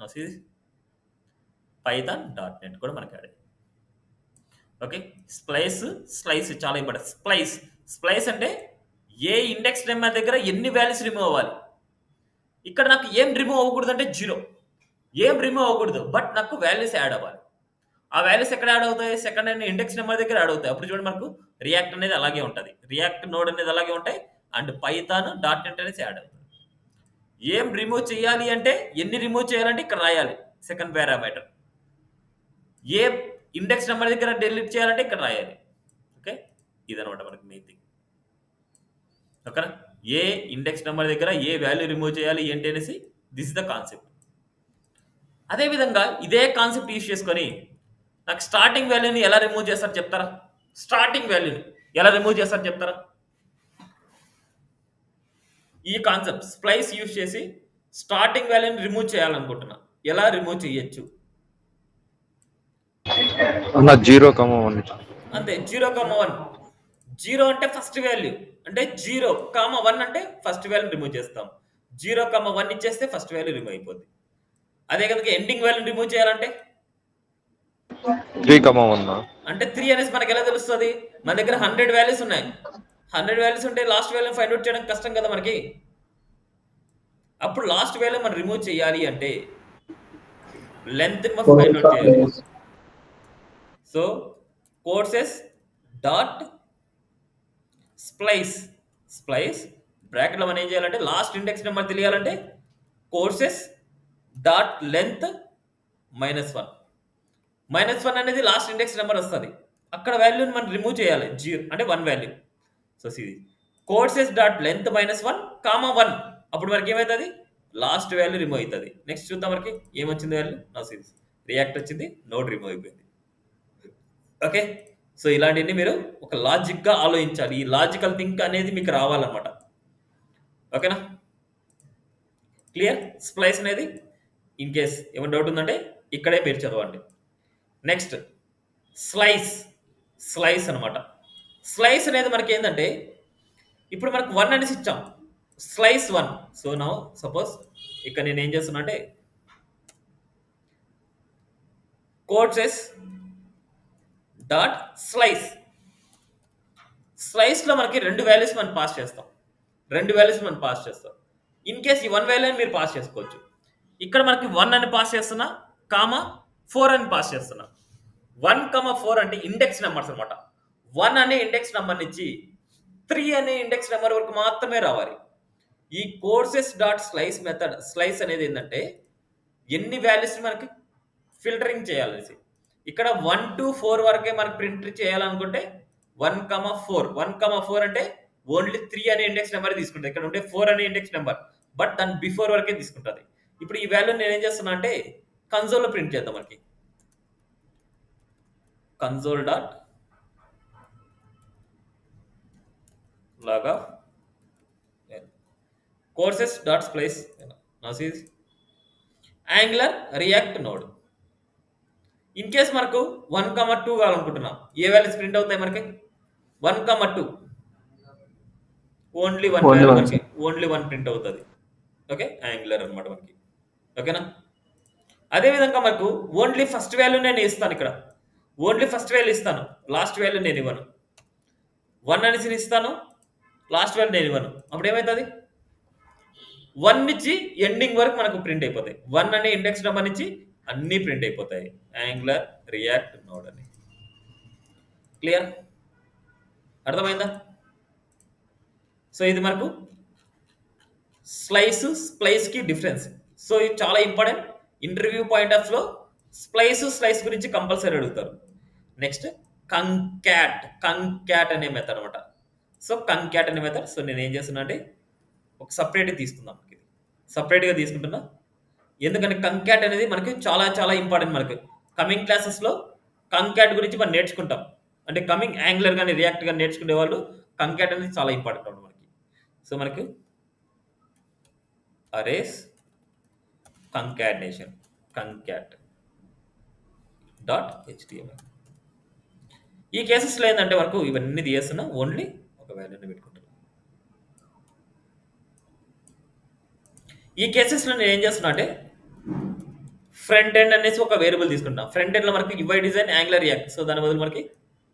పైథాన్ డాట్ నెట్ కూడా మనకి యాడ్ ఓకే స్ప్లైస్ స్లైస్ చాలా ఇంపార్టెంట్ స్ప్లైస్ స్ప్లైస్ అంటే ఏ ఇండెక్స్ నెంబర్ దగ్గర ఎన్ని వాల్యూస్ రిమూవ్ అవ్వాలి ఇక్కడ నాకు ఏం రిమూవ్ అవ్వకూడదు అంటే జీరో ఏం రిమూవ్ అవ్వకూడదు బట్ నాకు వాల్యూస్ యాడ్ అవ్వాలి ఆ వాల్యూస్ ఎక్కడ యాడ్ అవుతాయి సెకండ్ అండ్ ఇండెక్స్ నెంబర్ దగ్గర యాడ్ అవుతాయి అప్పుడు చూడండి మనకు రియాక్ట్ అనేది అలాగే ఉంటుంది రియాక్ట్ నోడ్ అనేది అలాగే ఉంటాయి అండ్ పైథాన్ డాట్ నెట్ అనేది యాడ్ అవుతుంది ఏం రిమూవ్ చేయాలి అంటే ఎన్ని రిమూవ్ చేయాలంటే ఇక్కడ రాయాలి సెకండ్ పారామీటర్ ఏ ఇండెక్స్ నెంబర్ దగ్గర డిలీట్ చేయాలంటే ఇక్కడ రాయాలి ఓకే ఇదనమాట మనకి మెయిన్ థింగ్ ఓకేనా ఏ ఇండెక్స్ నెంబర్ దగ్గర ఏ వాల్యూ రిమూవ్ చేయాలి ఏంటి అనేసి దిస్ ఇస్ ద కాన్సెప్ట్ అదేవిధంగా ఇదే కాన్సెప్ట్ యూజ్ చేసుకొని నాకు స్టార్టింగ్ వాల్యూని ఎలా రిమూవ్ చేస్తారు చెప్తారా స్టార్టింగ్ వాల్యూని ఎలా రిమూవ్ చేస్తారు చెప్తారా ఈ కాన్సెప్ట్ స్ప్లైస్ యూజ్ చేసి స్టార్టింగ్ వాల్యూని రిమూవ్ చేయాలనుకుంటున్నా ఎలా రిమూవ్ చేయొచ్చు అన్న జీరో కమ వన్ అంతే జీరో కామ వన్ జీరో అంటే ఫస్ట్ వాల్యూ అంటే జీరో కామ వన్ అంటే ఫస్ట్ వాల్యూ రిమూవ్ చేస్తాం జీరో కామ వన్ ఇచ్చేస్తే ఫస్ట్ వాల్యూ రిమూవ్ అయిపోద్ది అదే కనుక ఎండింగ్ వాల్యూ రిమూవ్ చేయాలంటే త్రీ కమ వన్ అంటే త్రీ అనేసి మనకి ఎలా తెలుస్తుంది మన దగ్గర హండ్రెడ్ వాల్యూస్ ఉన్నాయి హండ్రెడ్ వాల్యూస్ ఉంటే లాస్ట్ వాల్యూ ఫైండ్ అవుట్ చేయడం కష్టం కదా మనకి అప్పుడు లాస్ట్ వాల్యూ మనం రిమూవ్ చేయాలి అంటే లెంత్ ఫైండ్ అవుట్ చేయాలి so courses dot splice splice బ్రాకెట్లో మనం ఏం చేయాలంటే లాస్ట్ ఇండెక్స్ నెంబర్ తెలియాలంటే courses dot length minus one minus one అనేది లాస్ట్ ఇండెక్స్ నెంబర్ వస్తుంది అక్కడ వాల్యూని మనం రిమూవ్ చేయాలి జీరో అంటే వన్ వాల్యూ సో ఇది courses dot length minus one comma one అప్పుడు మనకి ఏమవుతుంది లాస్ట్ వాల్యూ రిమూవ్ అవుతుంది నెక్స్ట్ చూద్దాం మనకి ఏమొచ్చింది వాల్యూ నా సిరీస్ రియాక్ట్ వచ్చింది నోట్ రిమూవ్ అయిపోయింది ఓకే సో ఇలాంటివన్నీ మీరు ఒక లాజిక్గా ఆలోచించాలి ఈ లాజికల్ థింక్ అనేది మీకు రావాలన్నమాట ఓకేనా క్లియర్ స్ప్లైస్ అనేది ఇన్ కేస్ ఏమైనా డౌట్ ఉందంటే ఇక్కడే మీరు చదవండి నెక్స్ట్ స్లైస్ స్లైస్ అనమాట స్లైస్ అనేది మనకి ఏంటంటే ఇప్పుడు మనకు వన్ అనేసి ఇచ్చాం స్లైస్ వన్ సో నా సపోజ్ ఇక్కడ నేను ఏం చేస్తున్నా అంటే కోర్సెస్ డాట్ స్లైస్ స్లైస్లో మనకి రెండు వాల్యూస్ మనం పాస్ చేస్తాం రెండు వాల్యూస్ మనం పాస్ చేస్తాం ఇన్ కేస్ ఈ వన్ వాల్యూ మీరు పాస్ చేసుకోవచ్చు ఇక్కడ మనకి వన్ అని పాస్ చేస్తున్నా కామా ఫోర్ అని పాస్ చేస్తున్నా వన్ కమా ఫోర్ అంటే ఇండెక్స్ నెంబర్స్ అనమాట వన్ అనే ఇండెక్స్ నెంబర్ నుంచి త్రీ అనే ఇండెక్స్ నెంబర్ వరకు మాత్రమే రావాలి ఈ courses dot slice method slice అనేది ఏంటంటే ఎన్ని వాల్యూస్ మనకి ఫిల్టరింగ్ చేయాలనేసి ఇక్కడ వన్ టు ఫోర్ వరకే మనకి ప్రింట్ చేయాలనుకుంటే one comma four one comma four అంటే ఓన్లీ త్రీ అనే ఇండెక్స్ నెంబర్ తీసుకుంటుంది ఇక్కడ ఉంటే ఫోర్ అనే ఇండెక్స్ నెంబర్ బట్ దాని బిఫోర్ వరకే తీసుకుంటుంది ఇప్పుడు ఈ వాల్యూ నేను ఏం చేస్తున్నా అంటే కన్సోల్లో ప్రింట్ చేద్దాం మనకి కన్సోల్ డాట్ లాగా కోర్సెస్ డాట్ స్ప్లైస్ నాసీస్ Angular React Node in case మనకు వన్ కమ టూ కావాలనుకుంటున్నాం ఏ వాల్యూస్ ప్రింట్ అవుతాయి మనకి one comma two only one Only one, మనకి ఓన్లీ వన్ ప్రింట్ అవుతుంది ఓకే యాంగులర్ అనమాట మనకి ఓకేనా అదేవిధంగా మనకు ఓన్లీ ఫస్ట్ వాల్యూ నేను ఇస్తాను ఇక్కడ ఓన్లీ ఫస్ట్ వాల్యూ ఇస్తాను లాస్ట్ వాల్యూ నేను ఇవ్వను వన్ అనేసి నేను ఇస్తాను లాస్ట్ వాల్యూ నేను ఇవ్వను అప్పుడు ఏమవుతుంది వన్ నుంచి ఎండింగ్ వరకు మనకు ప్రింట్ అయిపోతాయి వన్ అనే ఇండెక్స్ నెంబర్ నుంచి అన్నీ ప్రింట్ అయిపోతాయి యాంగులర్ రియాక్ట్ నోడ్ అని క్లియర్ అర్థమైందా సో ఇది మనకు స్లైస్ స్ప్లైస్కి డిఫరెన్స్ సో ఇది చాలా ఇంపార్టెంట్ ఇంటర్వ్యూ పాయింట్ ఆఫ్ లో స్ప్లైస్ స్లైస్ గురించి కంపల్సరీ అడుగుతారు నెక్స్ట్ కంక్యాట్ కంక్యాట్ అనే మెథడ్ అనమాట సో కంక్యాట్ అనే మెథడ్ సో నేను ఏం చేస్తున్నా అంటే ఒక సపరేట్ తీసుకుందాం ఇది సపరేట్గా తీసుకుంటున్నా ఎందుకంటే కంక్యాట్ అనేది మనకి చాలా చాలా ఇంపార్టెంట్ మనకి కమింగ్ క్లాసెస్లో కంక్యాట్ గురించి మనం నేర్చుకుంటాం అంటే కమింగ్ యాంగులర్ కానీ రియాక్ట్ కానీ నేర్చుకునే వాళ్ళు కంక్యాట్ అనేది చాలా ఇంపార్టెంట్ అనమాట మనకి సో మనకి arrays concatenation concat dot HTML ఈ కేసెస్లో ఏంటంటే వరకు ఇవన్నీ తీయేస్తున్నా ఓన్లీ ఒక వాల్యూని పెట్టుకుంటున్నాను ఈ కేసెస్లో నేను ఏం చేస్తున్నా అంటే ఫ్రంట్ ఎండ్ అనేసి ఒక వేరియబుల్ తీసుకుంటాం ఫ్రంట్ ఎండ్లో మనకి UI design Angular React so దాని బదులు మనకి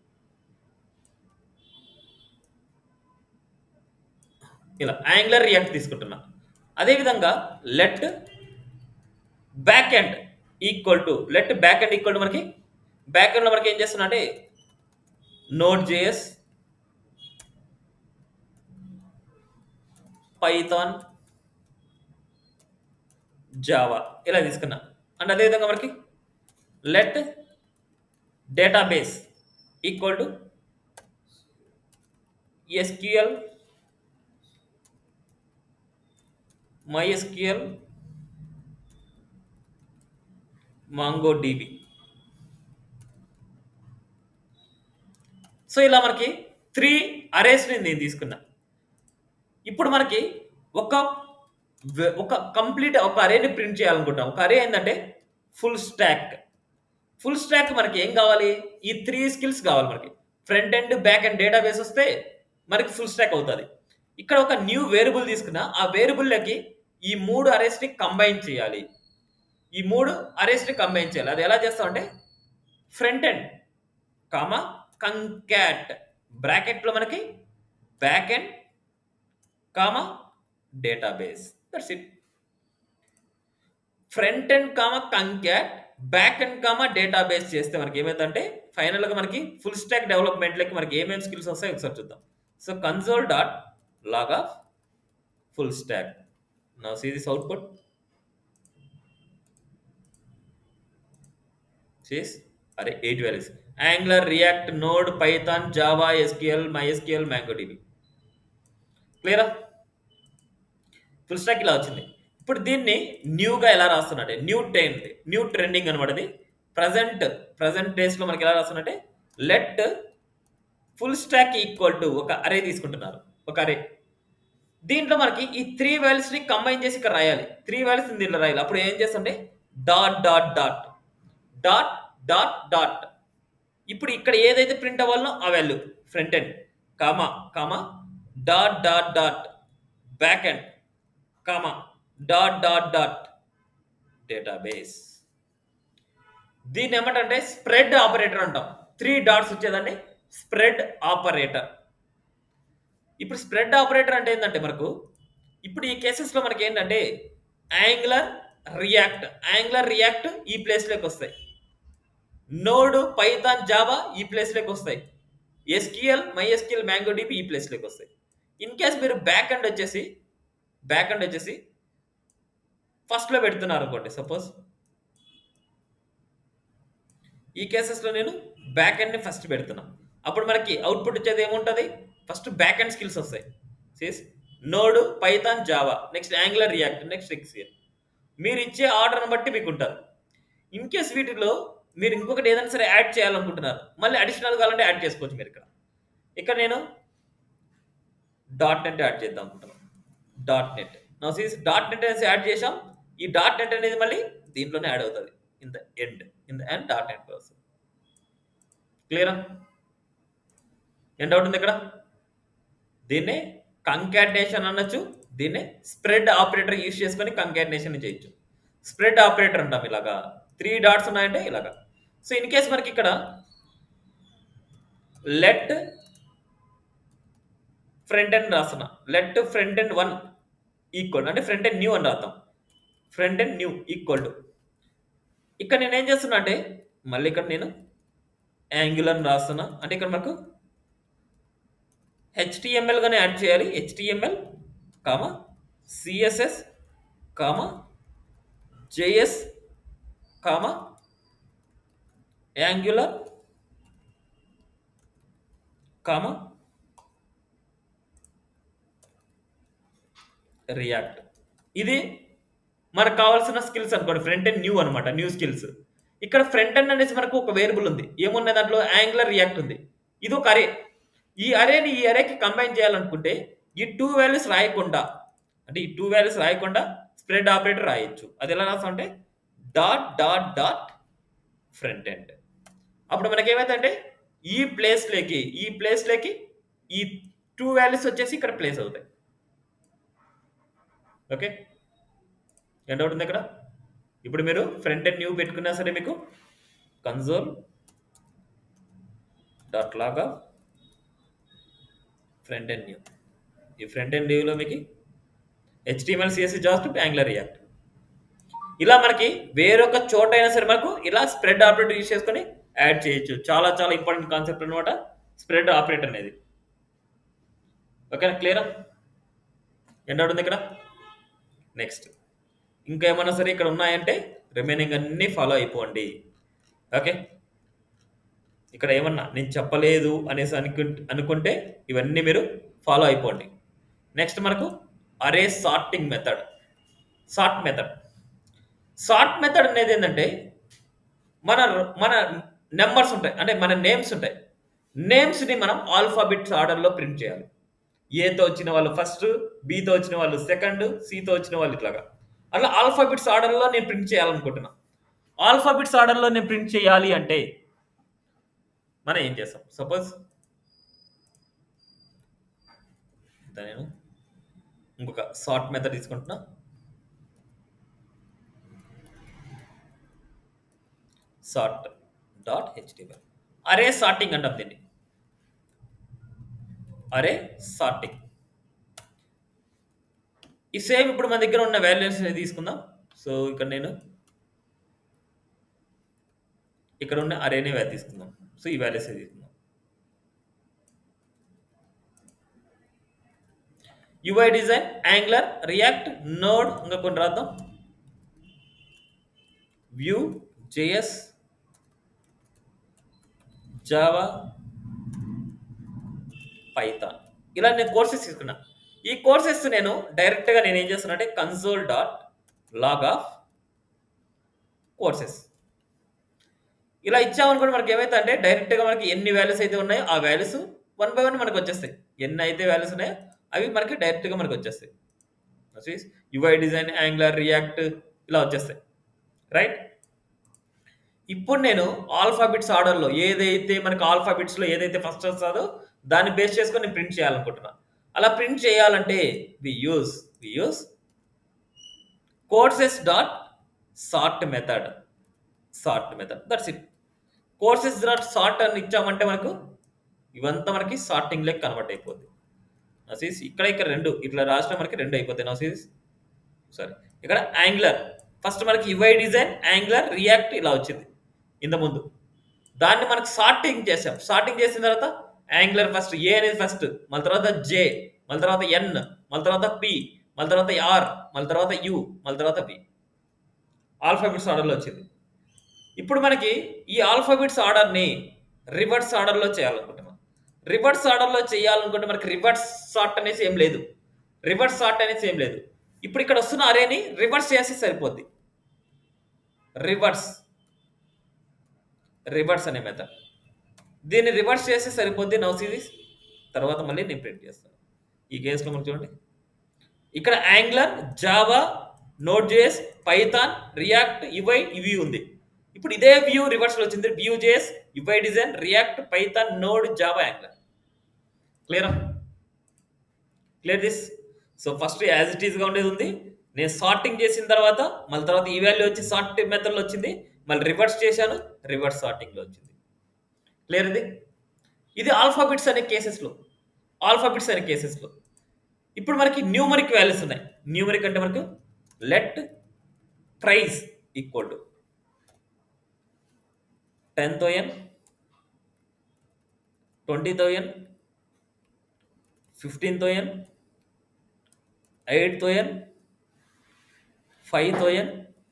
ఇలా యాంగులర్ రియాక్ట్ తీసుకుంటున్నా అదేవిధంగా let back end equal to let back end equal to మనకి బ్యాక్ ఎండ్లో మనకి ఏం చేస్తున్నా అంటే నోట్ జేఎస్ పైథాన్ జావా ఇలా తీసుకున్నా అండ్ అదేవిధంగా మనకి let database equal to SQL MySQL MongoDB so ఇలా మనకి త్రీ అరేస్ని నేను తీసుకున్నా ఇప్పుడు మనకి ఒక వె- ఒక కంప్లీట్ ఒక అరేని ప్రింట్ చేయాలనుకుంటాం ఒక అరే ఏంటంటే ఫుల్ స్టాక్ ఫుల్ స్టాక్ మనకి ఏం కావాలి ఈ త్రీ స్కిల్స్ కావాలి మనకి front end back end database వస్తే మనకి ఫుల్ స్టాక్ అవుతుంది ఇక్కడ ఒక న్యూ వేరియబుల్ తీసుకున్నా ఆ వేరియబుల్లోకి ఈ మూడు అరేస్ని కంబైన్ చేయాలి ఈ మూడు అరేస్ని కంబైన్ చేయాలి అది ఎలా చేస్తామంటే ఫ్రంట్ ఎండ్ కామా కంక్యాట్ బ్రాకెట్లో మనకి back end comma database that's it front end comma concat back end comma database చేస్తే మనకి ఏమైందంటే ఫైనల్గా మనకి ఫుల్ స్టాక్ డెవలప్మెంట్లకి మనకి ఏమేమి స్కిల్స్ వస్తాయో ఒకసారి చూద్దాం so console dot log of full stack now see this output చేస్ array eight values Angular React Node Python Java SQL MySQL MongoDB క్లియరా ఫుల్ స్టాక్ ఇలా వచ్చింది ఇప్పుడు దీన్ని న్యూగా ఎలా రాస్తున్నట్టే న్యూ ట్రెండ్ న్యూ ట్రెండింగ్ అనమాట ఇది ప్రజెంట్ ప్రజెంట్ డేస్లో మనకి ఎలా రాస్తున్నట్టే let full stack equal to ఒక అరే తీసుకుంటున్నారు ఒక అరే దీంట్లో మనకి ఈ త్రీ వాల్యూస్ని కంబైన్ చేసి ఇక్కడ రాయాలి త్రీ వాల్యూస్ దీంట్లో రాయాలి అప్పుడు ఏం చేస్తుంటే dot dot dot dot dot dot ఇప్పుడు ఇక్కడ ఏదైతే ప్రింట్ అవ్వాలో ఆ వాల్యూ front end comma comma dot dot dot back end comma dot dot dot database దీన్ని ఏమంటే స్ప్రెడ్ ఆపరేటర్ అంటాం త్రీ డాట్స్ వచ్చేదాన్ని స్ప్రెడ్ ఆపరేటర్ ఇప్పుడు స్ప్రెడ్ ఆపరేటర్ అంటే ఏంటంటే మనకు ఇప్పుడు ఈ కేసెస్లో మనకి ఏంటంటే యాంగులర్ రియాక్ట్ యాంగులర్ రియాక్ట్ ఈ ప్లేస్లోకి వస్తాయి నోడ్ పైథాన్ జావా ఈ ప్లేస్లోకి వస్తాయి ఎస్క్యూఎల్ మైఎస్క్యూఎల్ మ్యాంగో డిబి ఈ ప్లేస్లోకి వస్తాయి ఇన్ కేస్ మీరు బ్యాక్ అండ్ వచ్చేసి బ్యాక్ అండ్ వచ్చేసి ఫస్ట్లో పెడుతున్నారు అనుకోండి సపోజ్ ఈ కేసెస్లో నేను బ్యాక్ ఎండ్ని ఫస్ట్ పెడుతున్నా అప్పుడు మనకి అవుట్పుట్ వచ్చేది ఏముంటుంది ఫస్ట్ బ్యాక్ ఎండ్ స్కిల్స్ వస్తాయి సేస్ Node Python Java next Angular React next ఎక్స్ఎల్ మీరు ఇచ్చే ఆర్డర్ని బట్టి మీకు ఉంటుంది ఇన్ కేస్ వీటిలో మీరు ఇంకొకటి ఏదైనా సరే యాడ్ చేయాలనుకుంటున్నారు మళ్ళీ అడిషనల్ కావాలంటే యాడ్ చేసుకోవచ్చు మీరు ఇక్కడ ఇక్కడ నేను డాట్ నెట్ యాడ్ చేద్దాం అనుకుంటున్నాను డాట్ నెట్ నా సీస్ డాట్ నెట్ అనేసి యాడ్ చేసాం ఈ డాట్ నెట్ అనేది మళ్ళీ దీంట్లోనే యాడ్ అవుతుంది in the end in the end dot net వస్తుంది క్లియరా ఏం డౌట్ ఉంది ఇక్కడ దీన్నే కంకాటినేషన్ అనొచ్చు దీన్నే స్ప్రెడ్ ఆపరేటర్ యూస్ చేసుకొని కంకాటినేషన్ చేయొచ్చు స్ప్రెడ్ ఆపరేటర్ అంటాం ఇలాగా త్రీ డాట్స్ ఉన్నాయంటే ఇలాగా సో ఇన్ కేస్ మనకి ఇక్కడ లెట్ ఫ్రంట్ ఎండ్ రాస్తున్నా let front end one equal అంటే ఫ్రంట్ ఎండ్ న్యూ అని రాద్దాం front end new equal to ఇక్కడ నేను ఏం చేస్తున్నా అంటే మళ్ళీ ఇక్కడ నేను యాంగిల్ అని రాస్తున్నా అంటే ఇక్కడ మనకు హెచ్టిఎంఎల్ గానే యాడ్ చేయాలి HTML comma CSS comma JS comma Angular comma React ఇది మనకు కావాల్సిన స్కిల్స్ అనుకోండి ఫ్రంట్ అండ్ న్యూ అనమాట న్యూ స్కిల్స్ ఇక్కడ ఫ్రంట్ ఎండ్ అనేసి మనకు ఒక వేరియబుల్ ఉంది ఏమున్నాయి దాంట్లో యాంగులర్ రియాక్ట్ ఉంది ఇది ఒక అరే ఈ అరేని ఈ అరేకి కంబైన్ చేయాలనుకుంటే ఈ టూ వాల్యూస్ రాయకుండా అంటే ఈ టూ వాల్యూస్ రాయకుండా స్ప్రెడ్ ఆపరేటర్ రాయొచ్చు అది ఎలా రాస్తాం అంటే dot dot dot front end అప్పుడు మనకి ఏమైందంటే ఈ ప్లేస్లోకి ఈ ప్లేస్లోకి ఈ టూ వాల్యూస్ వచ్చేసి ఇక్కడ ప్లేస్ అవుతాయి ఓకే ఎంత అవుతుంది ఇక్కడ ఇప్పుడు మీరు ఫ్రంట్ అండ్ న్యూ పెట్టుకున్నా సరే మీకు కన్సోల్ డాట్ లాగా ఫ్రంట్ అండ్ న్యూ ఈ ఫ్రంట్ అండ్ న్యూలో మీకు HTML CSS JS Angular React ఇలా మనకి వేరొక చోట అయినా సరే మనకు ఇలా స్ప్రెడ్ ఆపరేటర్ యూజ్ చేసుకొని యాడ్ చేయొచ్చు చాలా చాలా ఇంపార్టెంట్ కాన్సెప్ట్ అనమాట స్ప్రెడ్ ఆపరేటర్ అనేది ఓకేనా క్లియరా ఎంత అవుతుంది ఇక్కడ నెక్స్ట్ ఇంకా ఏమన్నా సరే ఇక్కడ ఉన్నాయంటే రిమైనింగ్ అన్నీ ఫాలో అయిపోండి ఓకే ఇక్కడ ఏమన్నా నేను చెప్పలేదు అనేసి అనుకు అనుకుంటే ఇవన్నీ మీరు ఫాలో అయిపోండి నెక్స్ట్ మనకు array sorting method sort method sort method అనేది ఏంటంటే మన మన నెంబర్స్ ఉంటాయి అంటే మన నేమ్స్ ఉంటాయి నేమ్స్ని మనం ఆల్ఫాబెట్స్ ఆర్డర్లో ప్రింట్ చేయాలి ఏతో వచ్చిన వాళ్ళు ఫస్ట్ బీతో వచ్చిన వాళ్ళు సెకండ్ సితో వచ్చిన వాళ్ళు ఇట్లాగా అట్లా ఆల్ఫాబెట్స్ ఆర్డర్లో నేను ప్రింట్ చేయాలనుకుంటున్నా ఆల్ఫాబెట్స్ ఆర్డర్లో నేను ప్రింట్ చేయాలి అంటే మనం ఏం చేస్తాం సపోజ్ నేను ఇంకొక సార్ట్ మెథడ్ తీసుకుంటున్నా sort dot HTML array sorting అంటాం దీన్ని అరే సార్టింగ్ ఈ సేమ్ ఇప్పుడు మన దగ్గర ఉన్న వాల్యూస్ తీసుకుందాం సో ఇక్కడ నేను ఇక్కడ ఉన్న అరేనే వాల్యూ తీసుకుందాం సో ఈ వాల్యూస్ తీసుకుందాం UI design Angular React Node ఇంకా కొన్ని రాద్దాం వ్యూ జేఎస్ జావా పైథాన్ ఇలా నేను కోర్సెస్ తీసుకున్నా ఈ కోర్సెస్ నేను డైరెక్ట్గా నేను ఏం చేస్తున్నా అంటే console dot log of courses ఇలా ఇచ్చామనుకోండి మనకి ఏమైతే అంటే డైరెక్ట్గా మనకి ఎన్ని వాల్యూస్ అయితే ఉన్నాయో ఆ వాల్యూస్ వన్ బై వన్ మనకు వచ్చేస్తాయి ఎన్ని అయితే వాల్యూస్ ఉన్నాయో అవి మనకి డైరెక్ట్గా మనకు వచ్చేస్తాయి యుఐ డిజైన్ యాంగ్లర్ రియాక్ట్ ఇలా వచ్చేస్తాయి రైట్ ఇప్పుడు నేను ఆల్ఫాబెట్స్ ఆర్డర్లో ఏదైతే మనకి ఆల్ఫాబెట్స్లో ఏదైతే ఫస్ట్ వస్తుందో దాన్ని బేస్ చేసుకొని నేను ప్రింట్ చేయాలనుకుంటున్నా అలా ప్రింట్ చేయాలంటే we use we use courses dot sort method sort method that's it courses dot sort అని ఇచ్చామంటే మనకు ఇవంతా మనకి సార్టింగ్ లెక్క కన్వర్ట్ అయిపోద్ది నసీస్ ఇక్కడ ఇక్కడ రెండు ఇట్లా రాసిన మనకి రెండు అయిపోతాయి నసీస్ సరే ఇక్కడ యాంగ్లర్ ఫస్ట్ మనకి యుఐ డిజైన్ యాంగ్లర్ రియాక్ట్ ఇలా వచ్చింది ఇంత ముందు దాన్ని మనకి సార్టింగ్ చేసాం సార్టింగ్ చేసిన తర్వాత యాంగ్లర్ ఫస్ట్ ఏ అనేది ఫస్ట్ మళ్ళీ తర్వాత జే మళ్ళీ తర్వాత ఎన్ మళ్ళీ తర్వాత పి మళ్ళీ తర్వాత ఆర్ మళ్ళీ తర్వాత యు మళ్ళీ తర్వాత బి ఆల్ఫాబెట్స్ ఆర్డర్లో వచ్చింది ఇప్పుడు మనకి ఈ ఆల్ఫాబెట్స్ ఆర్డర్ని రివర్స్ ఆర్డర్లో చేయాలనుకుంటున్నాం రివర్స్ ఆర్డర్లో చేయాలనుకుంటే మనకి రివర్స్ సార్ట్ అనేసి ఏం లేదు రివర్స్ సార్ట్ అనేసి ఏం లేదు ఇప్పుడు ఇక్కడ వస్తున్న అరేని రివర్స్ చేస్తే సరిపోద్ది రివర్స్ రివర్స్ అనే మెథడ్ దీన్ని రివర్స్ చేస్తే సరిపోద్ది నౌ సిరీస్ తర్వాత మళ్ళీ నేను ప్రింట్ చేస్తాను ఈ కేసులో మనకు చూడండి ఇక్కడ Angular Java Node JS Python React ఇవై ఇవి ఉంది ఇప్పుడు ఇదే వ్యూ రివర్స్లో వచ్చింది వ్యూ జేఎస్ ఇవై design React Python Node Java Angular క్లియరా clear this so first as it ఈస్గా ఉండేది ఉంది నేను సార్టింగ్ చేసిన తర్వాత మళ్ళీ తర్వాత ఈ వాల్యూ వచ్చి సార్ట్ మెథడ్లో వచ్చింది మళ్ళీ రివర్స్ చేశాను రివర్స్ సార్టింగ్లో వచ్చింది క్లియర్ ఇది ఇది ఆల్ఫాబిట్స్ అనే కేసెస్లో ఆల్ఫాబిట్స్ అనే కేసెస్లో ఇప్పుడు మనకి న్యూమరిక్ వాల్యూస్ ఉన్నాయి న్యూమరిక్ అంటే మనకు let price equal to ten thousand twenty thousand fifteen thousand eight thousand five thousand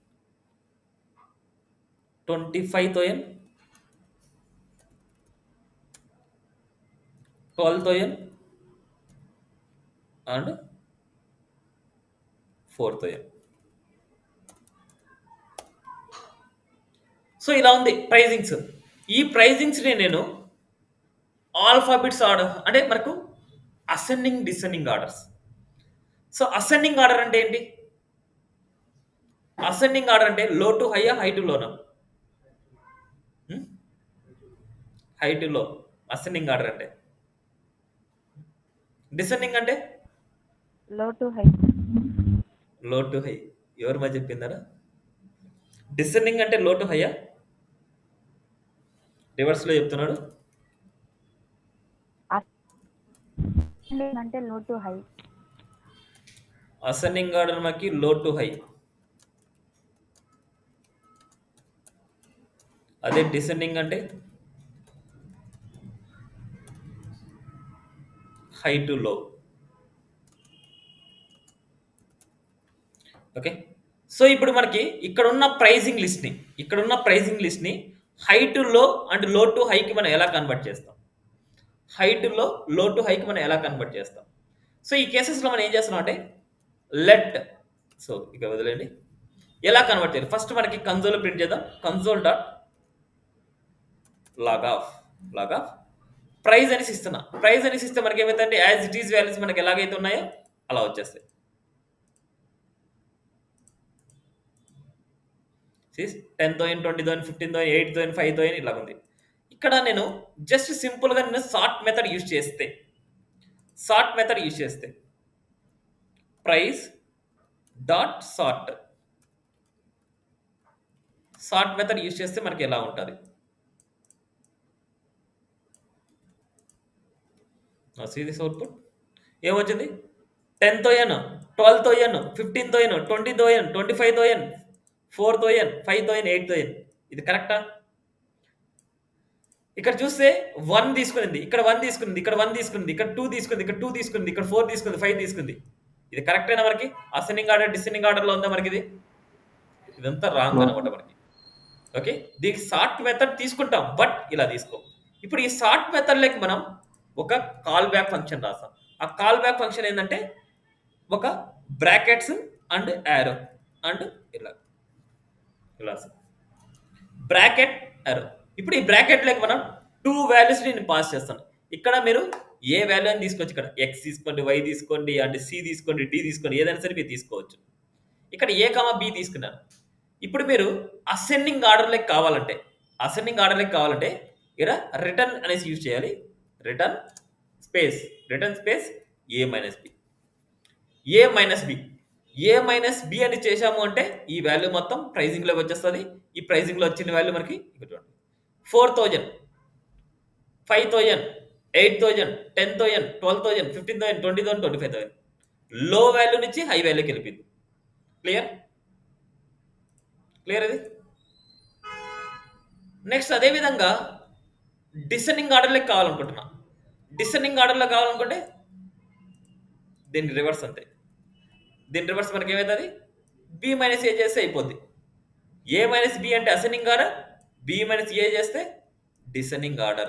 twenty five thousand twelve thousand and four thousand so ఇలా ఉంది ప్రైజింగ్స్ ఈ ప్రైజింగ్స్ని నేను ఆల్ఫాబిట్స్ ఆర్డర్ అంటే మనకు ascending descending orders so ascending order అంటే ఏంటి ascending order అంటే low to హైయా హై టు లోనా high to low ascending order అంటే డిసెండింగ్ అంటే low to high low to high ఎవరు మా చెప్పిందరా డిసెండింగ్ అంటే లో టు హైయా రివర్స్లో చెప్తున్నాడు అంటే low to high ascending order మనకి లో టు హై అదే డిసెండింగ్ అంటే high to low okay so ఇప్పుడు మనకి ఇక్కడ ఉన్న ప్రైజింగ్ లిస్ట్ని ఇక్కడ ఉన్న ప్రైజింగ్ లిస్ట్ని high to low and low to హైకి మనం ఎలా కన్వర్ట్ చేస్తాం high to low low to హైకి మనం ఎలా కన్వర్ట్ చేస్తాం సో ఈ కేసెస్లో మనం ఏం చేస్తున్నాం అంటే లెట్ సో ఇక వదిలేండి ఎలా కన్వర్ట్ చేయాలి ఫస్ట్ మనకి కన్సోల్ ప్రింట్ చేద్దాం console dot log of log of price అనేసి ఇస్తున్నా ప్రైజ్ అనేసి ఇస్తే మనకి ఏమైందంటే యాజ్ ఇట్ ఈస్ వాల్యూస్ మనకి ఎలాగైతే ఉన్నాయో అలా వచ్చేస్తాయి ten thousand twenty thousand fifteen thousand eight thousand five thousand ఇలా ఉంది ఇక్కడ నేను జస్ట్ సింపుల్గా నేను సార్ట్ మెథడ్ యూజ్ చేస్తే సార్ట్ మెథడ్ యూజ్ చేస్తే price dot sort sort method use చేస్తే మనకి ఎలా ఉంటుంది సీ దిస్ అవుట్పుట్ ఏమొచ్చింది ten thousand twelve thousand fifteen thousand twenty thousand twenty five thousand four thousand five thousand eight thousand ఇది కరెక్టా ఇక్కడ చూస్తే వన్ తీసుకునింది ఇక్కడ వన్ తీసుకుంది ఇక్కడ వన్ తీసుకుంది ఇక్కడ టూ తీసుకుంది ఇక్కడ టూ తీసుకుంది ఇక్కడ ఫోర్ తీసుకుంది ఫైవ్ తీసుకుంది ఇది కరెక్టేనా మనకి అసెండింగ్ ఆర్డర్ డిసెండింగ్ ఆర్డర్లో ఉందా మనకి ఇది ఇదంతా రాంగ్ అనమాట మనకి ఓకే దీనికి సార్ట్ మెథడ్ తీసుకుంటాం బట్ ఇలా తీసుకో ఇప్పుడు ఈ సార్ట్ మెథడ్ లెక్క మనం ఒక కాల్ బ్యాక్ ఫంక్షన్ రాస్తాం ఆ కాల్ బ్యాక్ ఫంక్షన్ ఏంటంటే ఒక బ్రాకెట్స్ అండ్ యారో అండ్ ఇలా ఇలా బ్రాకెట్ యారో ఇప్పుడు ఈ బ్రాకెట్ లెక్క మనం టూ వాల్యూస్ నేను పాస్ చేస్తాను ఇక్కడ మీరు ఏ వాల్యూ అని తీసుకోవచ్చు ఇక్కడ ఎక్స్ తీసుకోండి వై తీసుకోండి అంటే సి తీసుకోండి డి తీసుకోండి ఏదైనా సరే మీరు తీసుకోవచ్చు ఇక్కడ ఏ కామా బి తీసుకున్నాను ఇప్పుడు మీరు అసెండింగ్ ఆర్డర్ లెక్క కావాలంటే అసెండింగ్ ఆర్డర్ లెక్క కావాలంటే ఇక్కడ రిటర్న్ అనేసి యూజ్ చేయాలి return space return space A minus B A minus B A minus B అని చేశాము అంటే ఈ వాల్యూ మొత్తం ప్రైజింగ్లోకి వచ్చేస్తుంది ఈ ప్రైజింగ్లో వచ్చిన వాల్యూ మనకి ఇక్కడ four thousand five thousand eight thousand ten thousand twelve thousand fifteen thousand twenty thousand twenty five thousand low value నుంచి హై వాల్యూకి వెళ్ళిపోయింది క్లియర్ క్లియర్ అది నెక్స్ట్ అదేవిధంగా డిసెండింగ్ ఆర్డర్లోకి కావాలనుకుంటున్నా డిసెండింగ్ ఆర్డర్లో కావాలనుకుంటే దీని రివర్స్ అంతే దీని రివర్స్ మనకి ఏమవుతుంది బి మైనస్ ఏ చేస్తే అయిపోద్ది ఏ మైనస్ బి అంటే ascending order B minus A చేస్తే descending order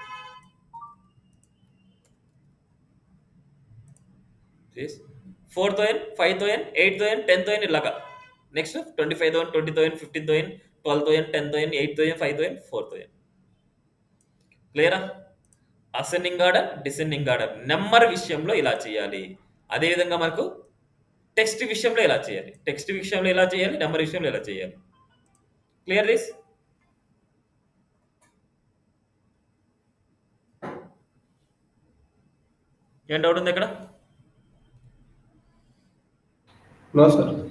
four thousand five thousand eight thousand ten thousand ఇలాగా next twenty five thousand twenty thousand fifteen thousand twelve thousand ten thousand eight thousand five thousand four thousand క్లియరా ascending order descending order number విషయంలో ఇలా చేయాలి అదేవిధంగా మనకు text విషయంలో ఎలా చేయాలి టెక్స్ట్ విషయంలో ఎలా చేయాలి నెంబర్ విషయంలో ఎలా చేయాలి క్లియర్ దిస్ ఏం డౌట్ ఉంది ఇక్కడ నో సార్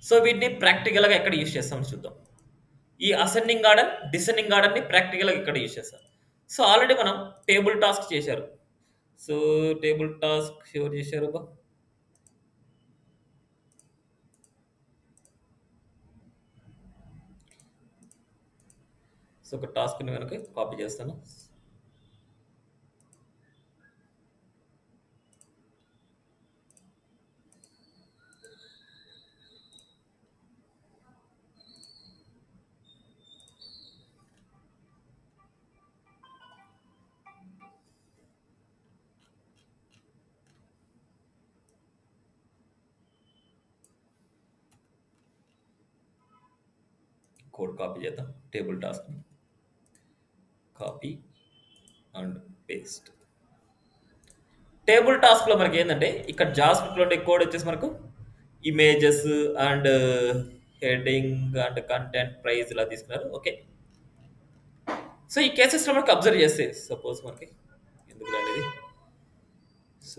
సో వీటిని ప్రాక్టికల్గా ఎక్కడ యూజ్ చేస్తామని చూద్దాం ఈ అసెండింగ్ ఆర్డర్ డిసెండింగ్ ఆర్డర్ని ప్రాక్టికల్గా ఇక్కడ యూజ్ చేస్తాం సో ఆల్రెడీ మనం టేబుల్ టాస్క్ చేశారు సో టేబుల్ టాస్క్ ఎవరు చేశారు బా సో ఒక టాస్క్ని కనుక కాపీ చేస్తాను కోడ్ కాపీ చేద్దాం టేబుల్ టాస్క్ని కాపీ అండ్ పేస్ట్ టేబుల్ టాస్క్లో మనకి ఏంటంటే ఇక్కడ జాస్క్రిప్ట్లో ఉండే కోడ్ వచ్చేసి మనకు images and heading and content price ఇలా తీసుకున్నారు ఓకే సో ఈ కేసెస్లో మనకి అబ్జర్వ్ చేస్తే సపోజ్ మనకి ఎందుకు అనేది సో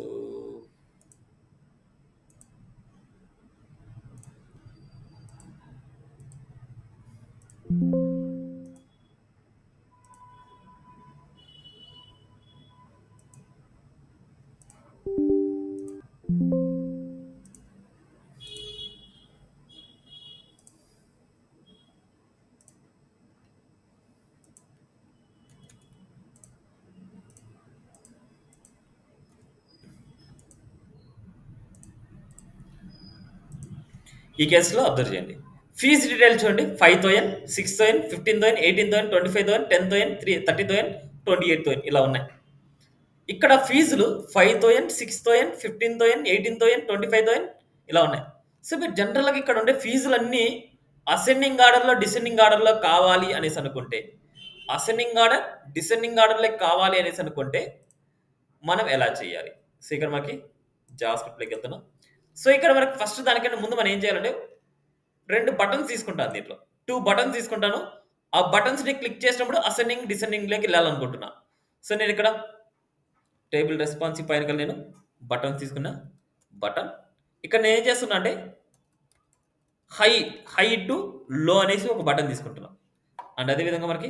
ఈ కేసులో అబ్జర్వ్ చేయండి ఫీజు డీటెయిల్స్ చూడండి five thousand six thousand fifteen thousand eighteen thousand twenty five thousand ten thousand three thirty thousand twenty eight thousand ఇలా ఉన్నాయి ఇక్కడ ఫీజులు five thousand six thousand fifteen thousand eighteen thousand twenty five thousand ఇలా ఉన్నాయి so మీరు జనరల్గా ఇక్కడ ఉండే ఫీజులన్నీ అసెండింగ్ ఆర్డర్లో డిసెండింగ్ ఆర్డర్లో కావాలి అనేసి అనుకుంటే అసెండింగ్ ఆర్డర్ డిసెండింగ్ ఆర్డర్లో కావాలి అనేసి అనుకుంటే మనం ఎలా చేయాలి సో ఇక్కడ మనకి జావా స్క్రిప్ట్లోకి వెళ్తున్నాం సో ఇక్కడ మనకి ఫస్ట్ దానికంటే ముందు మనం ఏం చేయాలంటే రెండు బటన్స్ తీసుకుంటాను దీంట్లో టూ బటన్స్ తీసుకుంటాను ఆ బటన్స్ని క్లిక్ చేసినప్పుడు అసెండింగ్ డిసెండింగ్లోకి వెళ్ళాలనుకుంటున్నా సో నేను ఇక్కడ టేబుల్ రెస్పాన్సివ్ పైన కలిగి నేను బటన్స్ తీసుకున్నా బటన్ ఇక్కడ నేను ఏం చేస్తున్నా అంటే హై హై టు లో అనేసి ఒక బటన్ తీసుకుంటున్నా అండ్ అదేవిధంగా మనకి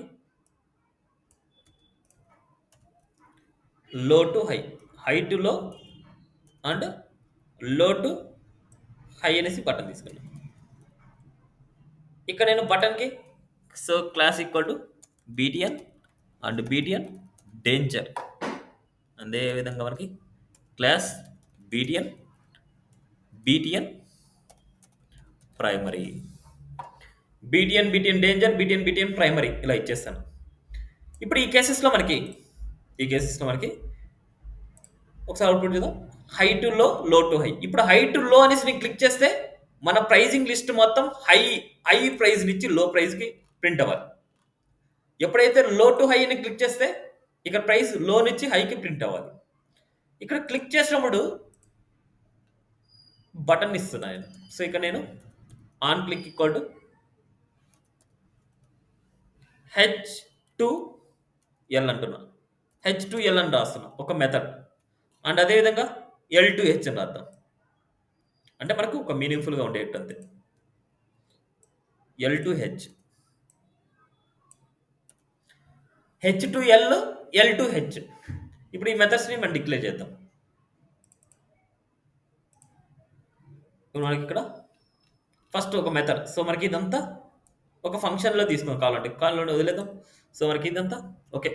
low to high high to low and low to high అనేసి బటన్ తీసుకున్నాను ఇక్కడ నేను బటన్కి so class equal to BTN and BTN danger అదే విధంగా మనకి class BTN BTN primary BTN BTN danger BTN BTN primary ఇలా ఇచ్చేస్తాను ఇప్పుడు ఈ కేసెస్లో మనకి ఈ కేసెస్లో మనకి ఒకసారి అవుట్పుట్ చూద్దాం high to low low to high ఇప్పుడు హై టు లో అనేసి నేను క్లిక్ చేస్తే మన ప్రైజింగ్ లిస్ట్ మొత్తం హై హై ప్రైజ్ నుంచి లో ప్రైజ్కి ప్రింట్ అవ్వాలి ఎప్పుడైతే లో టు హై అని క్లిక్ చేస్తే ఇక్కడ ప్రైస్ లో నుంచి హైకి ప్రింట్ అవ్వాలి ఇక్కడ క్లిక్ చేసినప్పుడు బటన్ ఇస్తున్నా నేను సో ఇక్కడ నేను on click equal to H to L అంటున్నా హెచ్ టు ఎల్ అని రాస్తున్నా ఒక మెథడ్ అండ్ అదేవిధంగా ఎల్ టు హెచ్ అని రాద్దాం అంటే మనకు ఒక మీనింగ్ఫుల్గా ఉండేటట్టు అంతే L to H H to L L to H ఇప్పుడు ఈ మెథడ్స్ని మనం డిక్లేర్ చేద్దాం ఇప్పుడు మనకి ఇక్కడ ఫస్ట్ ఒక మెథడ్ సో మనకి ఇదంతా ఒక ఫంక్షన్లో తీసుకుందాం కావాలంటే కావాలంటే వదిలేద్దాం సో మనకి ఇదంతా ఓకే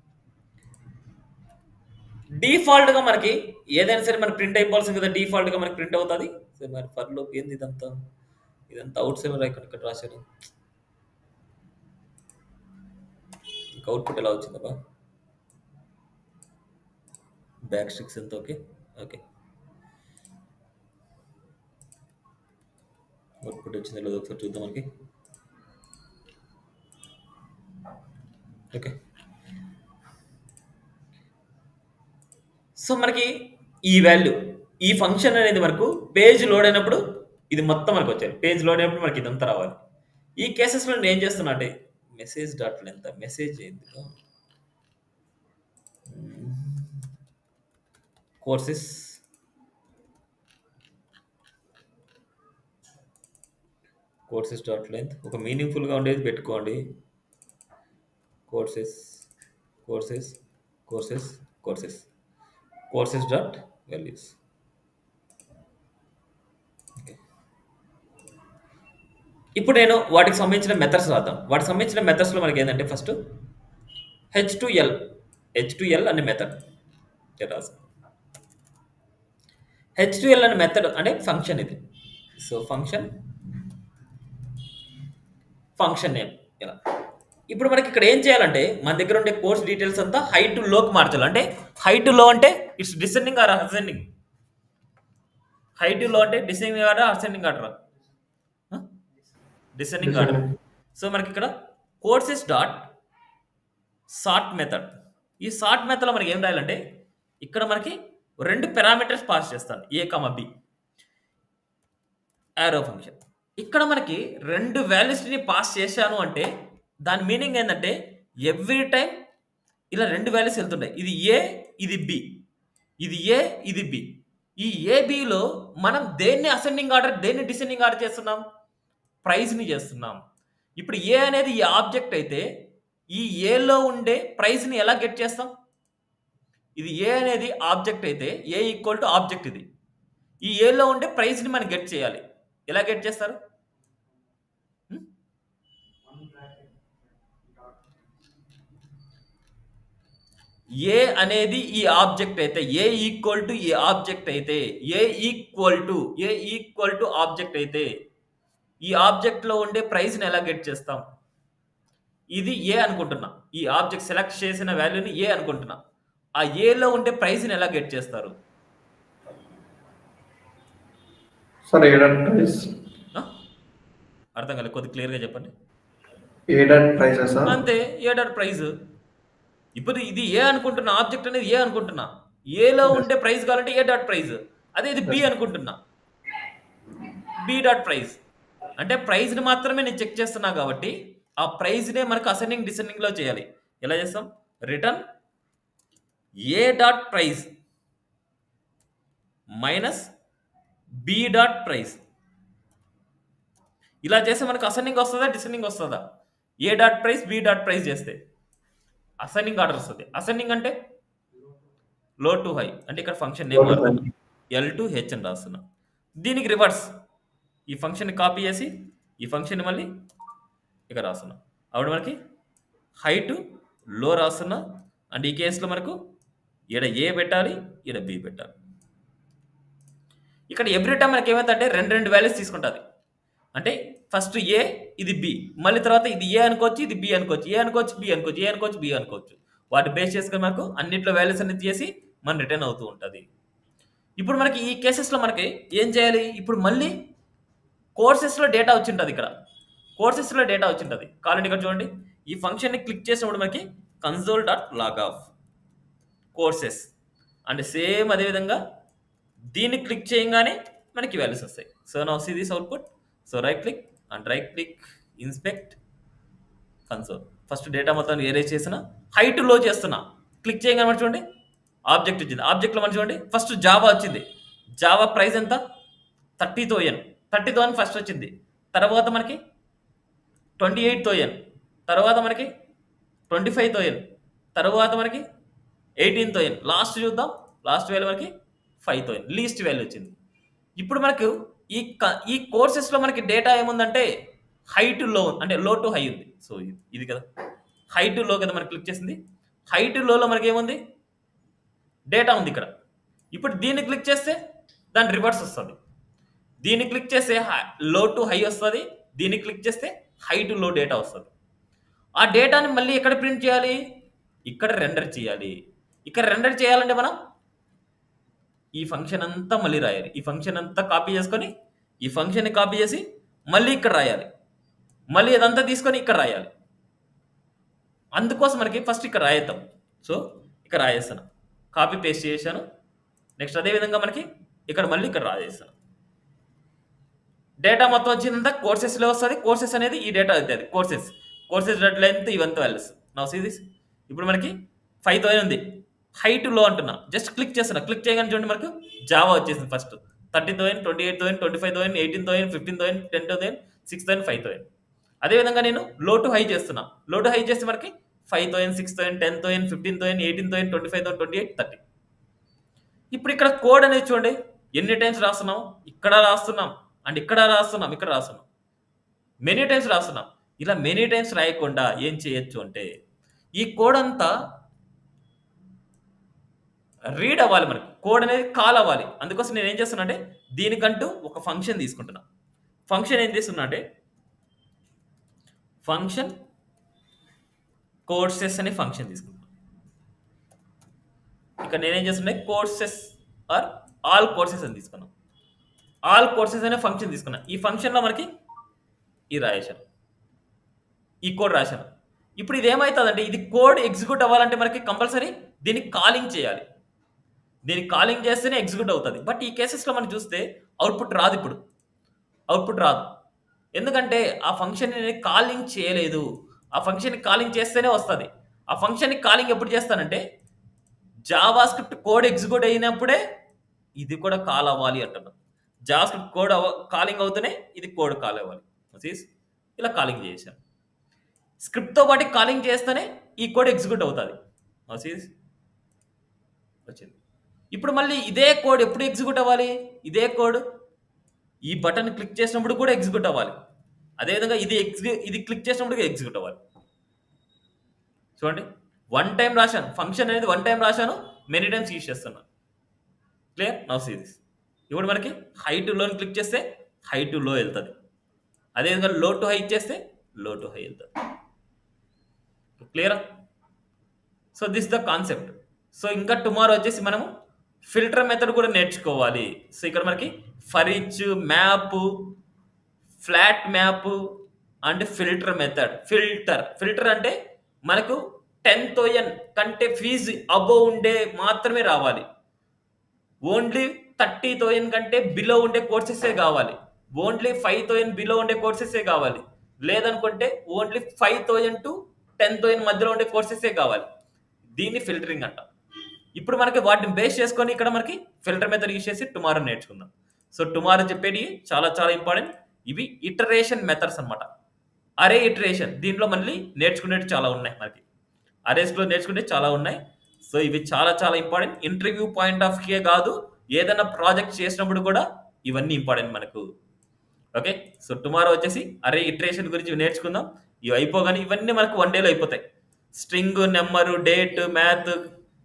డిఫాల్ట్గా మనకి ఏదైనా సరే మనకి ప్రింట్ అయిపోవాల్సింది కదా డిఫాల్ట్గా మనకి ప్రింట్ అవుతుంది సో మరి ఫర్లో ఏంది ఇదంతా ఇదంతా అవుట్ సైడ్ ఇక్కడ ఇక్కడ రాశారు ఇంకా అవుట్పుట్ ఎలా వచ్చిందబ్బా బ్యాక్ స్టిక్స్ ఎంత ఓకే ఓకే అవుట్పుట్ వచ్చిందో లేదో ఒకసారి చూద్దాం మనకి ఓకే సో మనకి ఈ వాల్యూ ఈ ఫంక్షన్ అనేది మనకు పేజ్ లోడ్ అయినప్పుడు ఇది మొత్తం మనకు వచ్చాయి పేజ్ లోడ్ అయినప్పుడు మనకి ఇదంతా రావాలి ఈ కేసెస్లో నేను ఏం చేస్తున్నా అంటే మెసేజ్ డాట్ లెంత్ మెసేజ్ ఏంది కోర్సెస్ కోర్సెస్ డాట్ లెంత్ ఒక మీనింగ్ఫుల్గా ఉండేది పెట్టుకోండి courses courses courses courses courses dot values okay ఇప్పుడు నేను వాటికి సంబంధించిన మెథడ్స్ రాద్దాం వాటికి సంబంధించిన మెథడ్స్లో మనకి ఏంటంటే first H to L H to L అనే మెథడ్ రాసు హెచ్ టు ఎల్ అనే మెథడ్ అంటే ఫంక్షన్ ఇది సో ఫంక్షన్ ఫంక్షన్ నేమ్ ఇలా ఇప్పుడు మనకి ఇక్కడ ఏం చేయాలంటే మన దగ్గర ఉండే కోర్స్ డీటెయిల్స్ అంతా హై టు లోకి మార్చాలి అంటే హై టు లో అంటే it's descending or ascending high to low అంటే descending order ascending order descending order so మనకి ఇక్కడ కోర్సెస్ డాట్ సార్ట్ మెథడ్ ఈ సార్ట్ మెథడ్లో మనకి ఏం రాయాలంటే ఇక్కడ మనకి రెండు పారామీటర్స్ పాస్ చేస్తాను A comma B arrow function ఇక్కడ మనకి రెండు వాల్యూస్ని పాస్ చేశాను అంటే దాని మీనింగ్ ఏంటంటే ఎవ్రీ టైం ఇలా రెండు వాల్యూస్ వెళ్తుంటాయి ఇది ఏ ఇది బి ఇది ఏ ఇది బి ఈ ఏబిలో మనం దేన్ని అసెండింగ్ ఆర్డర్ దేన్ని డిసెండింగ్ ఆర్డర్ చేస్తున్నాం ప్రైజ్ని చేస్తున్నాం ఇప్పుడు ఏ అనేది ఈ ఆబ్జెక్ట్ అయితే ఈ ఏలో ఉండే ప్రైజ్ని ఎలా గెట్ చేస్తాం ఇది ఏ అనేది ఆబ్జెక్ట్ అయితే ఏ ఈక్వల్ టు ఆబ్జెక్ట్ ఇది ఈ ఏలో ఉండే ప్రైజ్ని మనం గెట్ చేయాలి ఎలా గెట్ చేస్తారు హ్మ్? ఏ అనేది ఈ ఆబ్జెక్ట్ అయితే ఏ ఈక్వల్ టు ఈ ఆబ్జెక్ట్ అయితే A equal to A equal to object అయితే ఈ ఆబ్జెక్ట్లో ఉండే ప్రైజ్ని ఎలా గెట్ చేస్తాం ఇది ఏ అనుకుంటున్నా ఈ ఆబ్జెక్ట్ సెలెక్ట్ చేసిన వాల్యూని ఏ అనుకుంటున్నా ఆ ఏలో ఉండే ప్రైజ్ని ఎలా గెట్ చేస్తారు సార్ ఏ డాట్ ప్రైస్ ఆ? అర్థం కాలేదు కొద్ది క్లియర్గా చెప్పండి ఏ డాట్ ప్రైస్ సార్ అంతే ఏ డాట్ ప్రైజ్ ఇప్పుడు ఇది ఏ అనుకుంటున్నా ఆబ్జెక్ట్ అనేది ఏ అనుకుంటున్నా ఏలో ఉండే ప్రైజ్ కావాలంటే ఏ డాట్ ప్రైజ్ అదే ఇది బి అనుకుంటున్నా బి డాట్ ప్రైజ్ అంటే ప్రైజ్ని మాత్రమే నేను చెక్ చేస్తున్నా కాబట్టి ఆ ప్రైజ్నే మనకు అసెండింగ్ డిసెండింగ్లో చేయాలి ఎలా చేస్తాం return A dot price minus B dot price ఇలా చేస్తే మనకు అసెండింగ్ వస్తుందా డిసెండింగ్ వస్తుందా A dot price B dot price చేస్తే అసెండింగ్ ఆర్డర్ వస్తుంది అసెండింగ్ అంటే లో టు హై అంటే ఇక్కడ ఫంక్షన్ నేమ్ వాడుతున్నా ఎల్ టు హెచ్ అని రాస్తున్నా దీనికి రివర్స్ ఈ ఫంక్షన్ని కాపీ చేసి ఈ ఫంక్షన్ మళ్ళీ ఇక్కడ రాస్తున్నా అప్పుడు మనకి హై టు లో రాస్తున్నా అండ్ ఈ కేసులో మనకు ఈడ ఏ పెట్టాలి ఈడ బి పెట్టాలి ఇక్కడ ఎవ్రీ టైం మనకి ఏమవుతుందంటే రెండు రెండు వాల్యూస్ తీసుకుంటుంది అంటే ఫస్ట్ ఏ ఇది బి మళ్ళీ తర్వాత ఇది ఏ అనుకోవచ్చు ఇది బి అనుకోవచ్చు ఏ అనుకోవచ్చు బి అనుకోవచ్చు ఏ అనుకోవచ్చు బి అనుకోవచ్చు వాటి బేస్ చేసుకుని మనకు అన్నింటిలో వాల్యూస్ అనేది చేసి మన రిటర్న్ అవుతూ ఉంటుంది ఇప్పుడు మనకి ఈ కేసెస్లో మనకి ఏం చేయాలి ఇప్పుడు మళ్ళీ కోర్సెస్లో డేటా వచ్చింటుంది ఇక్కడ కోర్సెస్లో డేటా వచ్చింటుంది కావాలంటే ఇక్కడ చూడండి ఈ ఫంక్షన్ని క్లిక్ చేసినప్పుడు మనకి console dot log of courses and same అదేవిధంగా దీన్ని క్లిక్ చేయగానే మనకి వాల్యూస్ వస్తాయి so now see this output so right click and right click inspect console first data మొత్తం ఏరేజ్ చేసిన హైట్ లో చేస్తున్నా క్లిక్ చేయగానే మనం చూడండి ఆబ్జెక్ట్ వచ్చింది ఆబ్జెక్ట్లో మనం చూడండి ఫస్ట్ జావా వచ్చింది జావా ప్రైస్ ఎంత thirty thousand thirty thousand first వచ్చింది తర్వాత మనకి ట్వంటీ ఎయిట్ థౌజండ్ తర్వాత మనకి ట్వంటీ ఫైవ్ థౌజండ్ తర్వాత మనకి ఎయిటీన్ థౌజండ్ లాస్ట్ చూద్దాం లాస్ట్ వాల్యూ మనకి ఫైవ్ థౌజండ్ లీస్ట్ వాల్యూ వచ్చింది ఇప్పుడు మనకు ఈ క- ఈ కోర్సెస్లో మనకి డేటా ఏముందంటే హై టు లో అంటే లో టు హై ఉంది సో ఇది ఇది కదా హై టు లో కదా మనకి క్లిక్ చేసింది హై టు లోలో మనకి ఏముంది డేటా ఉంది ఇక్కడ ఇప్పుడు దీన్ని క్లిక్ చేస్తే దాని రివర్స్ వస్తుంది దీన్ని క్లిక్ చేస్తే లో టు హై వస్తుంది దీన్ని క్లిక్ చేస్తే హై టు లో డేటా వస్తుంది ఆ డేటాని మళ్ళీ ఎక్కడ ప్రింట్ చేయాలి ఇక్కడ రెండర్ చేయాలి ఇక్కడ రెండర్ చేయాలంటే మనం ఈ ఫంక్షన్ అంతా మళ్ళీ రాయాలి ఈ ఫంక్షన్ అంతా కాపీ చేసుకొని ఈ ఫంక్షన్ని కాపీ చేసి మళ్ళీ ఇక్కడ రాయాలి మళ్ళీ ఇదంతా తీసుకొని ఇక్కడ రాయాలి అందుకోసం మనకి ఫస్ట్ ఇక్కడ రాయేద్దాం సో ఇక్కడ రాయేస్తాను కాపీ పేస్ట్ చేశాను నెక్స్ట్ అదేవిధంగా మనకి ఇక్కడ మళ్ళీ ఇక్కడ రాజేస్తాను డేటా మొత్తం వచ్చిందంతా కోర్సెస్లో వస్తుంది కోర్సెస్ అనేది ఈ డేటా అవుతుంది కోర్సెస్ కోర్సెస్ డేట్ లెంత్ ఇవంతా వాల్యూస్ నా సీ దిస్ ఇప్పుడు మనకి ఫైవ్ థౌసండ్ ఉంది హైట్ లో అంటున్నా జస్ట్ క్లిక్ చేస్తున్నా క్లిక్ చేయగానే చూడండి మనకు జావా వచ్చేసింది first thirty thousand twenty eight thousand twenty five thousand eighteen thousand fifteen thousand ten thousand six thousand five thousand అదేవిధంగా నేను లో టు హై చేస్తున్నా లో టు హై చేస్తే మనకి five thousand six thousand ten thousand fifteen thousand eighteen thousand twenty five thousand twenty eight thirty ఇప్పుడు ఇక్కడ code అనేది చూడండి ఎన్ని టైమ్స్ రాస్తున్నాం ఇక్కడ రాస్తున్నాం అండ్ ఇక్కడ రాస్తున్నాం ఇక్కడ రాస్తున్నాం మెనీ టైమ్స్ రాస్తున్నాం ఇలా మెనీ టైమ్స్ రాయకుండా ఏం చేయొచ్చు అంటే ఈ కోడ్ అంతా రీడ్ అవ్వాలి మనకి కోడ్ అనేది కాల్ అవ్వాలి అందుకోసం నేను ఏం చేస్తున్నా అంటే దీనికంటూ ఒక ఫంక్షన్ తీసుకుంటున్నా ఫంక్షన్ ఏం చేస్తున్నా అంటే ఫంక్షన్ కోర్సెస్ అనే ఫంక్షన్ తీసుకుంటున్నా ఇక్కడ నేనేం చేస్తున్నా కోర్సెస్ ఆర్ ఆల్ కోర్సెస్ అని తీసుకున్నాం ఆల్ కోర్సెస్ అనే ఫంక్షన్ తీసుకున్నా ఈ ఫంక్షన్లో మనకి ఈ రాయేశాను ఈ కోడ్ రాశాను ఇప్పుడు ఇది ఏమవుతుందంటే ఇది కోడ్ ఎగ్జిక్యూట్ అవ్వాలంటే మనకి కంపల్సరీ దీన్ని కాలింగ్ చేయాలి దీన్ని కాలింగ్ చేస్తేనే ఎగ్జిక్యూట్ అవుతుంది బట్ ఈ కేసెస్లో మనం చూస్తే అవుట్పుట్ రాదు ఇప్పుడు అవుట్పుట్ రాదు ఎందుకంటే ఆ ఫంక్షన్ నేను కాలింగ్ చేయలేదు ఆ ఫంక్షన్ కాలింగ్ చేస్తేనే వస్తుంది ఆ ఫంక్షన్ని కాలింగ్ ఎప్పుడు చేస్తానంటే జావా స్క్రిప్ట్ కోడ్ ఎగ్జిక్యూట్ అయినప్పుడే ఇది కూడా కాల్ అవ్వాలి అంటున్నాం జావా స్క్రిప్ట్ కోడ్ అవ కాలింగ్ అవుతూనే ఇది కోడ్ కాల్ అవ్వాలి సీస్ ఇలా కాలింగ్ చేశాను స్క్రిప్ట్తో పాటు కాలింగ్ చేస్తేనే ఈ కోడ్ ఎగ్జిక్యూట్ అవుతుంది సీస్ వచ్చింది ఇప్పుడు మళ్ళీ ఇదే కోడ్ ఎప్పుడు ఎగ్జిక్యూట్ అవ్వాలి ఇదే కోడ్ ఈ బటన్ క్లిక్ చేసినప్పుడు కూడా ఎగ్జిక్యూట్ అవ్వాలి అదేవిధంగా ఇది ఎగ్జి ఇది క్లిక్ చేసినప్పుడు ఎగ్జిక్యూట్ అవ్వాలి చూడండి వన్ టైం రాశాను ఫంక్షన్ అనేది వన్ టైం రాశాను మెనీ టైమ్స్ యూజ్ చేస్తున్నాను క్లియర్ నవ్ సీ దిస్ ఇప్పుడు మనకి హై టు లోని క్లిక్ చేస్తే హై టు లో వెళ్తుంది అదేవిధంగా లో టు హై చేస్తే లో టు హై వెళ్తుంది క్లియరా so this the concept so ఇంకా టుమారో వచ్చేసి మనము ఫిల్టర్ మెథడ్ కూడా నేర్చుకోవాలి సో ఇక్కడ మనకి for each map flat map and filter method filter filter అంటే మనకు టెన్ థౌజండ్ కంటే ఫీజు అబోవ్ ఉండే మాత్రమే రావాలి ఓన్లీ థర్టీ థౌజండ్ కంటే బిలో ఉండే కోర్సెసే కావాలి ఓన్లీ ఫైవ్ థౌజండ్ బిలో ఉండే కోర్సెసే కావాలి లేదనుకుంటే only five thousand to ten thousand మధ్యలో ఉండే కోర్సెసే కావాలి దీన్ని ఫిల్టరింగ్ అంటాం ఇప్పుడు మనకి వాటిని బేస్ చేసుకొని ఇక్కడ మనకి ఫిల్టర్ మెథడ్ యూస్ చేసి టుమారో నేర్చుకుందాం సో టుమారో చెప్పేది చాలా చాలా ఇంపార్టెంట్ ఇవి ఇటరేషన్ మెథడ్స్ అన్నమాట అరే ఇటరేషన్ దీంట్లో మళ్ళీ నేర్చుకునేవి చాలా ఉన్నాయి మనకి అరేస్లో నేర్చుకునే చాలా ఉన్నాయి సో ఇవి చాలా చాలా important interview point of view కాదు ఏదైనా ప్రాజెక్ట్ చేసినప్పుడు కూడా ఇవన్నీ ఇంపార్టెంట్ మనకు ఓకే సో టుమారో వచ్చేసి అరే ఇటరేషన్ గురించి నేర్చుకుందాం ఇవి అయిపోగానే ఇవన్నీ మనకు వన్ డేలో అయిపోతాయి string number date math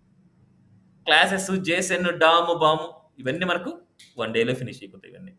classes JSON DOM BOM ఇవన్నీ మనకు వన్ డేలో ఫినిష్ అయిపోతాయి ఇవన్నీ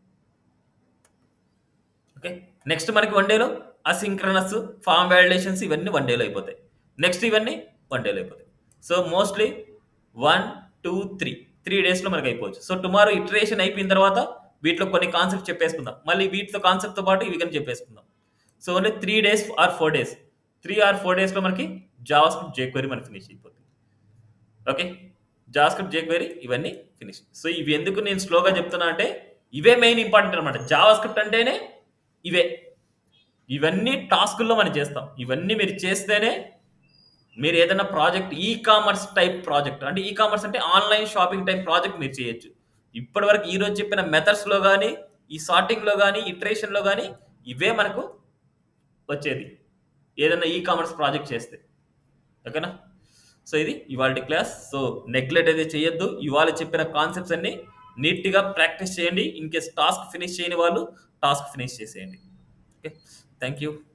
ఓకే నెక్స్ట్ మనకి వన్ డేలో అసింక్రనస్ ఫామ్ వ్యాలిడేషన్స్ ఇవన్నీ వన్ డేలో అయిపోతాయి నెక్స్ట్ ఇవన్నీ వన్ డేలో అయిపోతాయి so mostly one two three three డేస్లో మనకి అయిపోవచ్చు సో టుమారో ఇటరేషన్ అయిపోయిన తర్వాత వీటిలో కొన్ని కాన్సెప్ట్ చెప్పేసుకుందాం మళ్ళీ వీటితో కాన్సెప్ట్తో పాటు ఇవి కానీ చెప్పేసుకుందాం so only three days or four days three or four డేస్లో మనకి జావా స్క్రిప్ట్ జేక్వెరీ మనకి ఫినిష్ అయిపోతుంది ఓకే జావా స్క్రిప్ట్ జేక్వెరీ ఇవన్నీ ఫినిష్ సో ఇవి ఎందుకు నేను స్లోగా చెప్తున్నా అంటే ఇవే మెయిన్ ఇంపార్టెంట్ అనమాట జావా స్క్రిప్ట్ అంటేనే ఇవే ఇవన్నీ టాస్కుల్లో మనం చేస్తాం ఇవన్నీ మీరు చేస్తేనే మీరు ఏదైనా project e commerce type project అంటే ఈ కామర్స్ అంటే ఆన్లైన్ షాపింగ్ టైప్ ప్రాజెక్ట్ మీరు చేయొచ్చు ఇప్పటి వరకు ఈ రోజు చెప్పిన మెథడ్స్లో కానీ ఈ సార్టింగ్లో కానీ ఇటరేషన్లో కానీ ఇవే మనకు వచ్చేది ఏదైనా ఈ కామర్స్ ప్రాజెక్ట్ చేస్తే ఓకేనా సో ఇది ఇవాళ క్లాస్ సో నెగ్లెక్ట్ అయితే చేయొద్దు ఇవాళ చెప్పిన కాన్సెప్ట్స్ అన్ని నీట్గా ప్రాక్టీస్ చేయండి ఇన్ కేస్ టాస్క్ ఫినిష్ చేయని వాళ్ళు టాస్క్ ఫినిష్ చేసేయండి ఓకే థ్యాంక్ యూ